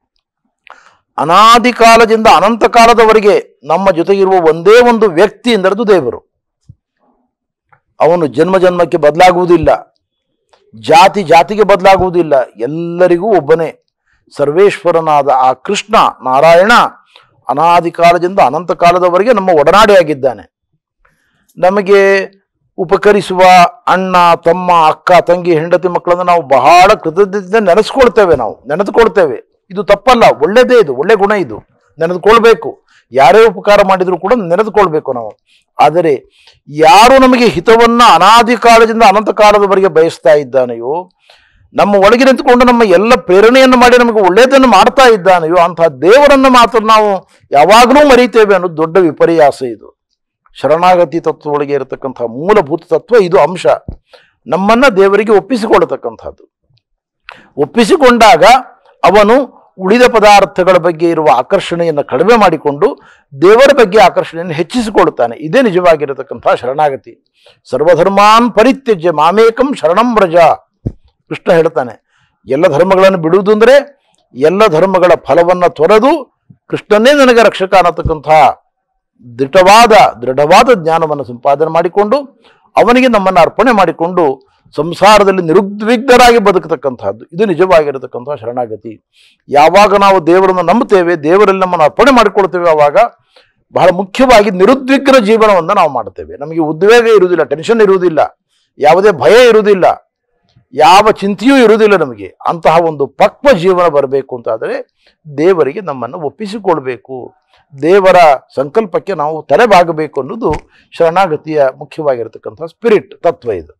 ಅನಾದಿ ಕಾಲದಿಂದ ಅನಂತ ಕಾಲದವರೆಗೆ ನಮ್ಮ ಜೊತೆಗಿರುವ ಒಂದೇ ಒಂದು ವ್ಯಕ್ತಿ ಎಂದರದು ದೇವರು ಅವನು ಜನ್ಮ ಜನ್ಮಕ್ಕೆ ಬದಲಾಗುವುದಿಲ್ಲ ಜಾತಿ ಜಾತಿಗೆ ಬದಲಾಗುವುದಿಲ್ಲ ಎಲ್ಲರಿಗೂ ಒಬ್ಬನೇ ಸರ್ವೇಶ್ವರನಾದ ಆ ಕೃಷ್ಣ ನಾರಾಯಣ ಅನಾದಿ ಕಾಲದಿಂದ ಅನಂತ ಕಾಲದವರೆಗೆ ನಮ್ಮ ಒಡನಾಡಿಯಾಗಿದ್ದಾನೆ ನಮಗೆ ಉಪಕರಿಸುವ ಅಣ್ಣ ತಮ್ಮ ಅಕ್ಕ ತಂಗಿ ಹೆಂಡತಿ ಮಕ್ಕಳನ್ನು ನಾವು ಬಹಳ ಕೃತಜ್ಞತೆ ನೆನೆಸ್ಕೊಳ್ತೇವೆ ನಾವು ನೆನೆದುಕೊಳ್ತೇವೆ ಇದು ತಪ್ಪಲ್ಲ ಒಳ್ಳೆಯದೇ ಇದು ಒಳ್ಳೆ ಗುಣ ಇದು ನೆನೆದುಕೊಳ್ಬೇಕು ಯಾರೇ ಉಪಕಾರ ಮಾಡಿದರೂ ಕೂಡ ನೆನೆದುಕೊಳ್ಬೇಕು ನಾವು ಆದರೆ ಯಾರು ನಮಗೆ ಹಿತವನ್ನ ಅನಾದಿ ಕಾಲದಿಂದ ಅನಂತ ಕಾಲದವರೆಗೆ ಬಯಸ್ತಾ ಇದ್ದಾನೆಯೋ ನಮ್ಮ ಒಳಗೆ ನಿಂತುಕೊಂಡು ನಮ್ಮ ಎಲ್ಲ ಪ್ರೇರಣೆಯನ್ನು ಮಾಡಿ ನಮಗೆ ಒಳ್ಳೆಯದನ್ನು ಮಾಡ್ತಾ ಇದ್ದಾನೆಯೋ ಅಂತಹ ದೇವರನ್ನು ಮಾತ್ರ ನಾವು ಯಾವಾಗಲೂ ಮರೀತೇವೆ ಅನ್ನೋದು ದೊಡ್ಡ ವಿಪರ್ಯಾಸ ಇದು ಶರಣಾಗತಿ ತತ್ವದೊಳಗೆ ಇರತಕ್ಕಂತಹ ಮೂಲಭೂತ ತತ್ವ ಇದು ಅಂಶ ನಮ್ಮನ್ನ ದೇವರಿಗೆ ಒಪ್ಪಿಸಿಕೊಳ್ಳತಕ್ಕಂಥದ್ದು ಒಪ್ಪಿಸಿಕೊಂಡಾಗ ಅವನು ಉಳಿದ ಪದಾರ್ಥಗಳ ಬಗ್ಗೆ ಇರುವ ಆಕರ್ಷಣೆಯನ್ನು ಕಡಿಮೆ ಮಾಡಿಕೊಂಡು ದೇವರ ಬಗ್ಗೆ ಆಕರ್ಷಣೆಯನ್ನು ಹೆಚ್ಚಿಸಿಕೊಳ್ಳುತ್ತಾನೆ ಇದೇ ನಿಜವಾಗಿರತಕ್ಕಂತಹ ಶರಣಾಗತಿ ಸರ್ವಧರ್ಮಾನ್ ಪರಿತ್ಯಜ್ಯ ಮಾಮೇಕಂ ಶರಣಂ ವ್ರಜ ಕೃಷ್ಣ ಹೇಳ್ತಾನೆ ಎಲ್ಲ ಧರ್ಮಗಳನ್ನು ಬಿಡುವುದು ಅಂದರೆ ಎಲ್ಲ ಧರ್ಮಗಳ ಫಲವನ್ನು ತೊರೆದು ಕೃಷ್ಣನೇ ನನಗೆ ರಕ್ಷಕ ಅನ್ನತಕ್ಕಂತಹ ದಿಟವಾದ ದೃಢವಾದ ಜ್ಞಾನವನ್ನು ಸಂಪಾದನೆ ಮಾಡಿಕೊಂಡು ಅವನಿಗೆ ನಮ್ಮನ್ನು ಅರ್ಪಣೆ ಮಾಡಿಕೊಂಡು ಸಂಸಾರದಲ್ಲಿ ನಿರುದ್ವಿಗ್ನರಾಗಿ ಬದುಕತಕ್ಕಂತಹದ್ದು ಇದು ನಿಜವಾಗಿರತಕ್ಕಂತಹ ಶರಣಾಗತಿ ಯಾವಾಗ ನಾವು ದೇವರನ್ನು ನಂಬುತ್ತೇವೆ ದೇವರಲ್ಲಿ ನಮ್ಮನ್ನು ಅರ್ಪಣೆ ಮಾಡಿಕೊಳ್ತೇವೆ ಆವಾಗ ಬಹಳ ಮುಖ್ಯವಾಗಿ ನಿರುದ್ವಿಗ್ನ ಜೀವನವನ್ನು ನಾವು ಮಾಡ್ತೇವೆ ನಮಗೆ ಉದ್ವೇಗ ಇರುವುದಿಲ್ಲ ಟೆನ್ಷನ್ ಇರುವುದಿಲ್ಲ ಯಾವುದೇ ಭಯ ಇರುವುದಿಲ್ಲ ಯಾವ ಚಿಂತೆಯೂ ಇರುವುದಿಲ್ಲ ನಮಗೆ ಅಂತಹ ಒಂದು ಪಕ್ವ ಜೀವನ ಬರಬೇಕು ಅಂತಾದರೆ ದೇವರಿಗೆ ನಮ್ಮನ್ನು ಒಪ್ಪಿಸಿಕೊಳ್ಬೇಕು ದೇವರ ಸಂಕಲ್ಪಕ್ಕೆ ನಾವು ತಲೆಬಾಗಬೇಕು ಅನ್ನೋದು ಶರಣಾಗತಿಯ ಮುಖ್ಯವಾಗಿರತಕ್ಕಂತಹ ಸ್ಪಿರಿಟ್ ತತ್ವ ಇದು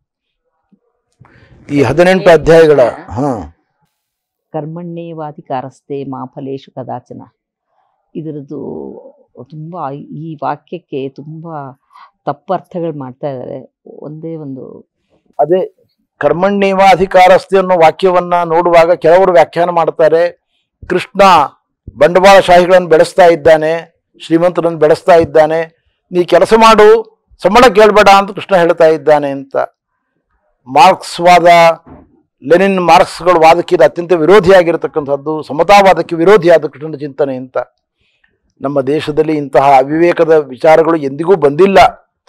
ಈ ಹದಿನೆಂಟು ಅಧ್ಯಾಯಗಳ ಹಾ ಕರ್ಮಣ್ಯೇವಾಧಿಕಾರಸ್ತೆ ಮಾ ಫಲೇಶು ಕದಾಚನ ಇದರದ್ದು ತುಂಬ ಈ ವಾಕ್ಯಕ್ಕೆ ತುಂಬ ತಪ್ಪು ಅರ್ಥಗಳು ಮಾಡ್ತಾ ಇದ್ದಾರೆ ಒಂದೇ ಒಂದು ಅದೇ ಕರ್ಮಣ್ಯವ ಅಧಿಕಾರಸ್ಥೆ ಅನ್ನೋ ವಾಕ್ಯವನ್ನ ನೋಡುವಾಗ ಕೆಲವರು ವ್ಯಾಖ್ಯಾನ ಮಾಡ್ತಾರೆ ಕೃಷ್ಣ ಬಂಡವಾಳಶಾಹಿಗಳನ್ನು ಬೆಳೆಸ್ತಾ ಇದ್ದಾನೆ ಶ್ರೀಮಂತರನ್ನು ಬೆಳೆಸ್ತಾ ಇದ್ದಾನೆ ನೀ ಕೆಲಸ ಮಾಡು ಸಂಬಳ ಕೇಳಬೇಡ ಅಂತ ಕೃಷ್ಣ ಹೇಳ್ತಾ ಇದ್ದಾನೆ ಅಂತ ಮಾರ್ಕ್ಸ್ವಾದ ಲೆನಿನ್ ಮಾರ್ಕ್ಸ್ಗಳ ವಾದಕ್ಕೆ ಇದು ಅತ್ಯಂತ ವಿರೋಧಿಯಾಗಿರತಕ್ಕಂಥದ್ದು ಸಮತಾವಾದಕ್ಕೆ ವಿರೋಧಿಯಾದ ಕೃಷ್ಣನ ಚಿಂತನೆ ಅಂತ ನಮ್ಮ ದೇಶದಲ್ಲಿ ಇಂತಹ ಅವಿವೇಕದ ವಿಚಾರಗಳು ಎಂದಿಗೂ ಬಂದಿಲ್ಲ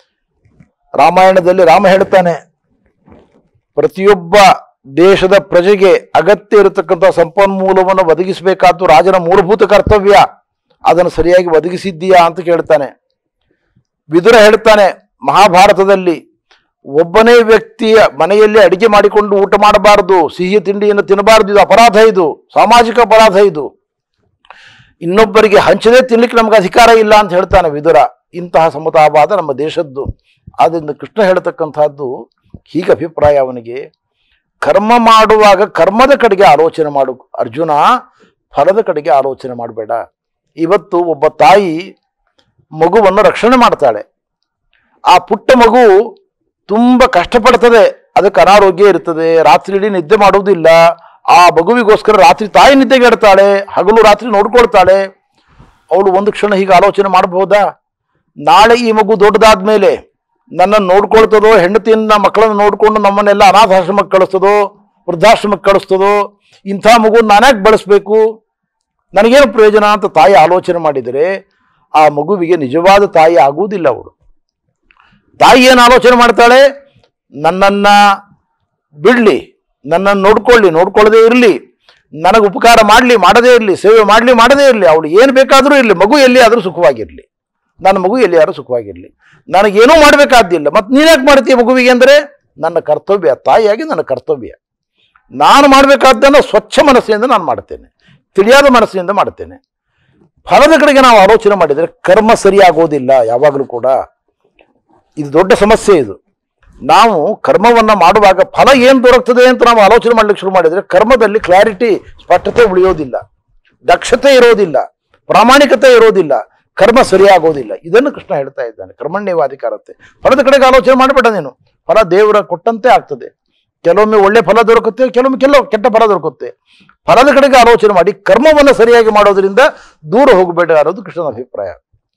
ರಾಮಾಯಣದಲ್ಲಿ ರಾಮ ಹೇಳ್ತಾನೆ ಪ್ರತಿಯೊಬ್ಬ ದೇಶದ ಪ್ರಜೆಗೆ ಅಗತ್ಯ ಇರತಕ್ಕಂಥ ಸಂಪನ್ಮೂಲವನ್ನು ಒದಗಿಸಬೇಕಾದ್ದು ರಾಜನ ಮೂಲಭೂತ ಕರ್ತವ್ಯ ಅದನ್ನು ಸರಿಯಾಗಿ ಒದಗಿಸಿದ್ದೀಯಾ ಅಂತ ಕೇಳ್ತಾನೆ ವಿದುರ ಹೇಳ್ತಾನೆ ಮಹಾಭಾರತದಲ್ಲಿ ಒಬ್ಬನೇ ವ್ಯಕ್ತಿಯ ಮನೆಯಲ್ಲಿ ಅಡಿಗೆ ಮಾಡಿಕೊಂಡು ಊಟ ಮಾಡಬಾರದು ಸಿಹಿ ತಿಂಡಿಯನ್ನು ತಿನ್ನಬಾರದು ಇದು ಅಪರಾಧ ಇದು ಸಾಮಾಜಿಕ ಅಪರಾಧ ಇದು ಇನ್ನೊಬ್ಬರಿಗೆ ಹಂಚದೇ ತಿನ್ಲಿಕ್ಕೆ ನಮ್ಗೆ ಅಧಿಕಾರ ಇಲ್ಲ ಅಂತ ಹೇಳ್ತಾನೆ ವಿದುರ ಇಂತಹ ಸಮತಾವಾದ ನಮ್ಮ ದೇಶದ್ದು ಆದ್ದರಿಂದ ಕೃಷ್ಣ ಹೇಳ್ತಕ್ಕಂಥದ್ದು ಹೀಗೆ ಅಭಿಪ್ರಾಯ ಅವನಿಗೆ ಕರ್ಮ ಮಾಡುವಾಗ ಕರ್ಮದ ಕಡೆಗೆ ಆಲೋಚನೆ ಮಾಡು ಅರ್ಜುನ ಫಲದ ಕಡೆಗೆ ಆಲೋಚನೆ ಮಾಡಬೇಡ ಇವತ್ತು ಒಬ್ಬ ತಾಯಿ ಮಗುವನ್ನು ರಕ್ಷಣೆ ಮಾಡ್ತಾಳೆ ಆ ಪುಟ್ಟ ಮಗು ತುಂಬ ಕಷ್ಟಪಡ್ತದೆ ಅದಕ್ಕೆ ಅನಾರೋಗ್ಯ ಇರ್ತದೆ ರಾತ್ರಿ ಇಡೀ ನಿದ್ದೆ ಮಾಡುವುದಿಲ್ಲ ಆ ಮಗುವಿಗೋಸ್ಕರ ರಾತ್ರಿ ತಾಯಿ ನಿದ್ದೆಗೆಡ್ತಾಳೆ ಹಗಲು ರಾತ್ರಿ ನೋಡ್ಕೊಳ್ತಾಳೆ ಅವಳು ಒಂದು ಕ್ಷಣ ಹೀಗೆ ಆಲೋಚನೆ ಮಾಡಬಹುದಾ ನಾಳೆ ಈ ಮಗು ದೊಡ್ಡದಾದ್ಮೇಲೆ ನನ್ನನ್ನು ನೋಡ್ಕೊಳ್ತದೋ ಹೆಂಡತಿಯನ್ನ ಮಕ್ಕಳನ್ನು ನೋಡ್ಕೊಂಡು ನಮ್ಮನ್ನೆಲ್ಲ ಅನಾಥಾಶ್ರಮಕ್ಕೆ ಕಳಿಸ್ತದೋ ವೃದ್ಧಾಶ್ರಮಕ್ಕೆ ಕಳಿಸ್ತದೋ ಇಂಥ ಮಗು ನಾನ್ಯಾಕೆ ಬೆಳೆಸ್ಬೇಕು ನನಗೇನು ಪ್ರಯೋಜನ ಅಂತ ತಾಯಿ ಆಲೋಚನೆ ಮಾಡಿದರೆ ಆ ಮಗುವಿಗೆ ನಿಜವಾದ ತಾಯಿ ಆಗುವುದಿಲ್ಲ ಅವಳು ತಾಯಿ ಏನು ಆಲೋಚನೆ ಮಾಡ್ತಾಳೆ ನನ್ನನ್ನ ಬಿಡಲಿ ನನ್ನನ್ನು ನೋಡ್ಕೊಳ್ಳಿ ನೋಡ್ಕೊಳ್ಳದೇ ಇರಲಿ ನನಗೆ ಉಪಕಾರ ಮಾಡಲಿ ಮಾಡದೇ ಇರಲಿ ಸೇವೆ ಮಾಡಲಿ ಮಾಡದೇ ಇರಲಿ ಅವಳು ಏನು ಬೇಕಾದರೂ ಇರಲಿ ಮಗು ಎಲ್ಲಿ ಆದರೂ ಸುಖವಾಗಿರಲಿ ನನ್ನ ಮಗು ಎಲ್ಲಿ ಯಾರು ಸುಖವಾಗಿರಲಿ ನನಗೇನೂ ಮಾಡಬೇಕಾದ್ದಿಲ್ಲ ಮತ್ತು ನೀನ್ಯಾಕೆ ಮಾಡ್ತೀಯ ಮಗುವಿಗೆ ಅಂದರೆ ನನ್ನ ಕರ್ತವ್ಯ ತಾಯಿಯಾಗಿ ನನ್ನ ಕರ್ತವ್ಯ ನಾನು ಮಾಡಬೇಕಾದ್ದನ್ನು ಸ್ವಚ್ಛ ಮನಸ್ಸಿನಿಂದ ನಾನು ಮಾಡ್ತೇನೆ ತಿಳಿಯಾದ ಮನಸ್ಸಿನಿಂದ ಮಾಡ್ತೇನೆ ಫಲದ ಕಡೆಗೆ ನಾವು ಆಲೋಚನೆ ಮಾಡಿದರೆ ಕರ್ಮ ಸರಿಯಾಗೋದಿಲ್ಲ ಯಾವಾಗಲೂ ಕೂಡ ಇದು ದೊಡ್ಡ ಸಮಸ್ಯೆ ಇದು ನಾವು ಕರ್ಮವನ್ನು ಮಾಡುವಾಗ ಫಲ ಏನು ದೊರಕ್ತದೆ ಅಂತ ನಾವು ಆಲೋಚನೆ ಮಾಡ್ಲಿಕ್ಕೆ ಶುರು ಮಾಡಿದರೆ ಕರ್ಮದಲ್ಲಿ ಕ್ಲಾರಿಟಿ ಸ್ಪಷ್ಟತೆ ಉಳಿಯೋದಿಲ್ಲ ದಕ್ಷತೆ ಇರೋದಿಲ್ಲ ಪ್ರಾಮಾಣಿಕತೆ ಇರೋದಿಲ್ಲ ಕರ್ಮ ಸರಿಯಾಗೋದಿಲ್ಲ ಇದನ್ನು ಕೃಷ್ಣ ಹೇಳ್ತಾ ಇದ್ದಾನೆ ಕರ್ಮಣ್ಯವಾಧಿಕಾರತೆ ಫಲದ ಕಡೆಗೆ ಆಲೋಚನೆ ಮಾಡಬೇಡ ನೀನು ಫಲ ದೇವರ ಕೊಟ್ಟಂತೆ ಆಗ್ತದೆ ಕೆಲವೊಮ್ಮೆ ಒಳ್ಳೆ ಫಲ ದೊರಕುತ್ತೆ ಕೆಲವೊಮ್ಮೆ ಕೆಲವು ಕೆಟ್ಟ ಫಲ ದೊರಕುತ್ತೆ ಫಲದ ಕಡೆಗೆ ಆಲೋಚನೆ ಮಾಡಿ ಕರ್ಮವನ್ನು ಸರಿಯಾಗಿ ಮಾಡೋದ್ರಿಂದ ದೂರ ಹೋಗಬೇಡ ಅನ್ನೋದು ಕೃಷ್ಣನ ಅಭಿಪ್ರಾಯ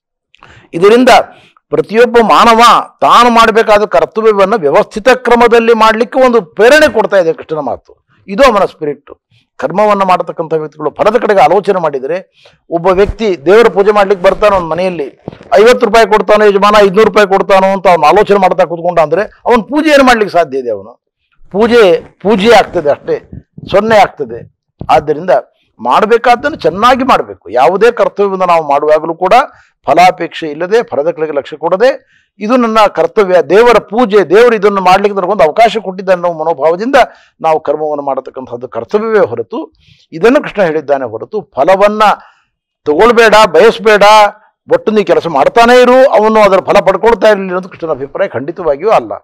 ಇದರಿಂದ ಪ್ರತಿಯೊಬ್ಬ ಮಾನವ ತಾನು ಮಾಡಬೇಕಾದ ಕರ್ತವ್ಯವನ್ನು ವ್ಯವಸ್ಥಿತ ಕ್ರಮದಲ್ಲಿ ಮಾಡಲಿಕ್ಕೆ ಒಂದು ಪ್ರೇರಣೆ ಕೊಡ್ತಾ ಇದೆ ಕೃಷ್ಣನ ಮಾತು ಇದು ಅವನ ಸ್ಪಿರಿಟ್ ಕರ್ಮವನ್ನು ಮಾಡತಕ್ಕಂಥ ವ್ಯಕ್ತಿಗಳು ಫಲದ ಕಡೆಗೆ ಆಲೋಚನೆ ಮಾಡಿದರೆ ಒಬ್ಬ ವ್ಯಕ್ತಿ ದೇವರ ಪೂಜೆ ಮಾಡ್ಲಿಕ್ಕೆ ಬರ್ತಾನೆ ಅವನ ಮನೆಯಲ್ಲಿ ಐವತ್ತು ರೂಪಾಯಿ ಕೊಡ್ತಾನೋ ಯಜಮಾನ ಐದುನೂರು ರೂಪಾಯಿ ಕೊಡ್ತಾನೋ ಅಂತ ಅವನು ಆಲೋಚನೆ ಮಾಡ್ತಾ ಕೂತ್ಕೊಂಡ ಅಂದ್ರೆ ಅವನು ಪೂಜೆ ಏನು ಮಾಡ್ಲಿಕ್ಕೆ ಸಾಧ್ಯ ಇದೆ ಅವನು ಪೂಜೆ ಪೂಜೆ ಆಗ್ತದೆ ಅಷ್ಟೇ ಸೊನ್ನೆ ಆಗ್ತದೆ ಆದ್ದರಿಂದ ಮಾಡಬೇಕಾದ್ದನ್ನು ಚೆನ್ನಾಗಿ ಮಾಡಬೇಕು ಯಾವುದೇ ಕರ್ತವ್ಯವನ್ನು ನಾವು ಮಾಡುವಾಗಲೂ ಕೂಡ ಫಲಾಪೇಕ್ಷೆ ಇಲ್ಲದೆ ಫಲದ ಕಡೆಗೆ ಲಕ್ಷ್ಯ ಕೊಡದೆ ಇದು ನನ್ನ ಕರ್ತವ್ಯ ದೇವರ ಪೂಜೆ ದೇವರು ಇದನ್ನು ಮಾಡ್ಲಿಕ್ಕೆ ನನಗೊಂದು ಅವಕಾಶ ಕೊಟ್ಟಿದ್ದಾನೆ ಅನ್ನೋ ಮನೋಭಾವದಿಂದ ನಾವು ಕರ್ಮವನ್ನು ಮಾಡತಕ್ಕಂಥದ್ದು ಕರ್ತವ್ಯವೇ ಹೊರತು ಇದನ್ನು ಕೃಷ್ಣ ಹೇಳಿದ್ದಾನೆ ಹೊರತು ಫಲವನ್ನ ತಗೊಳ್ಬೇಡ ಬಯಸಬೇಡ ಒಟ್ಟು ನೀ ಕೆಲಸ ಮಾಡ್ತಾನೇ ಇರು ಅವನು ಅದರ ಫಲ ಪಡ್ಕೊಳ್ತಾ ಇರಲಿ ಅನ್ನೋದು ಕೃಷ್ಣನ ಅಭಿಪ್ರಾಯ ಖಂಡಿತವಾಗಿಯೂ ಅಲ್ಲ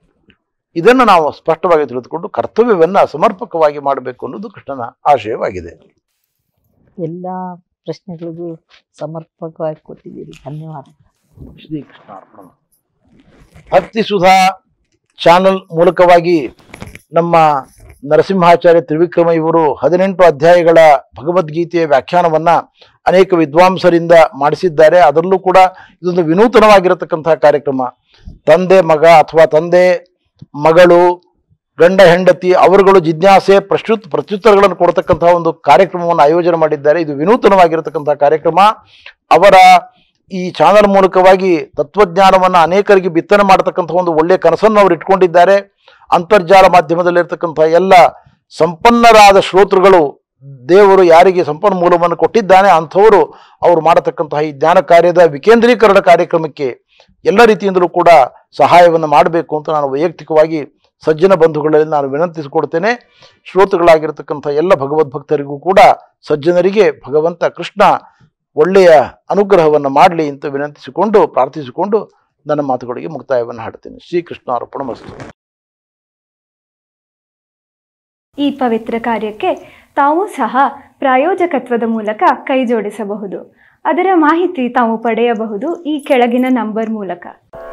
ಇದನ್ನು ನಾವು ಸ್ಪಷ್ಟವಾಗಿ ತಿಳಿದುಕೊಂಡು ಕರ್ತವ್ಯವನ್ನು ಸಮರ್ಪಕವಾಗಿ ಮಾಡಬೇಕು ಅನ್ನೋದು ಕೃಷ್ಣನ ಆಶಯವಾಗಿದೆ ಎಲ್ಲ ಪ್ರಶ್ನೆಗಳಿಗೂ ಸಮರ್ಪಕವಾಗಿ ಕೊಟ್ಟಿದ್ದೀರಿ ಧನ್ಯವಾದ ಶ್ರೀಕೃಷ್ಣ ಅರ್ಪಣ ಭಕ್ತಿ ಸುಧಾ ಚಾನಲ್ ಮೂಲಕವಾಗಿ ನಮ್ಮ ನರಸಿಂಹಾಚಾರ್ಯ ತ್ರಿವಿಕ್ರಮ ಇವರು ಹದಿನೆಂಟು ಅಧ್ಯಾಯಗಳ ಭಗವದ್ಗೀತೆಯ ವ್ಯಾಖ್ಯಾನವನ್ನ ಅನೇಕ ವಿದ್ವಾಂಸರಿಂದ ಮಾಡಿಸಿದ್ದಾರೆ ಅದರಲ್ಲೂ ಕೂಡ ಇದೊಂದು ವಿನೂತನವಾಗಿರತಕ್ಕಂತಹ ಕಾರ್ಯಕ್ರಮ ತಂದೆ ಮಗ ಅಥವಾ ತಂದೆ ಮಗಳು ಗಂಡ ಹೆಂಡತಿ ಅವರುಗಳು ಜಿಜ್ಞಾಸೆ ಪ್ರಶ್ನುತ್ ಪ್ರತ್ಯುತ್ತರಗಳನ್ನು ಕೊಡ್ತಕ್ಕಂತಹ ಒಂದು ಕಾರ್ಯಕ್ರಮವನ್ನು ಆಯೋಜನೆ ಮಾಡಿದ್ದಾರೆ ಇದು ವಿನೂತನವಾಗಿರತಕ್ಕಂತಹ ಕಾರ್ಯಕ್ರಮ ಅವರ ಈ ಚಾನಲ್ ಮೂಲಕವಾಗಿ ತತ್ವಜ್ಞಾನವನ್ನು ಅನೇಕರಿಗೆ ಬಿತ್ತನೆ ಮಾಡತಕ್ಕಂಥ ಒಂದು ಒಳ್ಳೆಯ ಕನಸನ್ನು ಅವರು ಇಟ್ಕೊಂಡಿದ್ದಾರೆ ಅಂತರ್ಜಾಲ ಮಾಧ್ಯಮದಲ್ಲಿರ್ತಕ್ಕಂಥ ಎಲ್ಲ ಸಂಪನ್ನರಾದ ಶ್ರೋತೃಗಳು ದೇವರು ಯಾರಿಗೆ ಸಂಪನ್ಮೂಲವನ್ನು ಕೊಟ್ಟಿದ್ದಾನೆ ಅಂಥವರು ಅವರು ಮಾಡತಕ್ಕಂತಹ ಈ ಜ್ಞಾನ ಕಾರ್ಯದ ವಿಕೇಂದ್ರೀಕರಣ ಕಾರ್ಯಕ್ರಮಕ್ಕೆ ಎಲ್ಲ ರೀತಿಯಿಂದಲೂ ಕೂಡ ಸಹಾಯವನ್ನು ಮಾಡಬೇಕು ಅಂತ ನಾನು ವೈಯಕ್ತಿಕವಾಗಿ ಸಜ್ಜನ ಬಂಧುಗಳಲ್ಲಿ ನಾನು ವಿನಂತಿಸಿಕೊಡ್ತೇನೆ ಶ್ರೋತೃಗಳಾಗಿರ್ತಕ್ಕಂಥ ಎಲ್ಲ ಭಗವದ್ಭಕ್ತರಿಗೂ ಕೂಡ ಸಜ್ಜನರಿಗೆ ಭಗವಂತ ಕೃಷ್ಣ ಒಳ್ಳೆಯ ಅನುಗ್ರಹವನ್ನು ಮಾಡಲಿ ಅಂತ ವಿನಂತಿಸಿಕೊಂಡು ಪ್ರಾರ್ಥಿಸಿಕೊಂಡು ನನ್ನ ಮಾತುಗಳಿಗೆ ಮುಕ್ತಾಯವನ್ನು ಹಾಡ್ತೇನೆ ಶ್ರೀಕೃಷ್ಣ ಅರ್ಪಣ ಮಸ್ತು ಈ ಪವಿತ್ರ ಕಾರ್ಯಕ್ಕೆ ತಾವು ಸಹ ಪ್ರಾಯೋಜಕತ್ವದ ಮೂಲಕ ಕೈ ಜೋಡಿಸಬಹುದು ಅದರ ಮಾಹಿತಿ ತಾವು ಪಡೆಯಬಹುದು ಈ ಕೆಳಗಿನ ನಂಬರ್ ಮೂಲಕ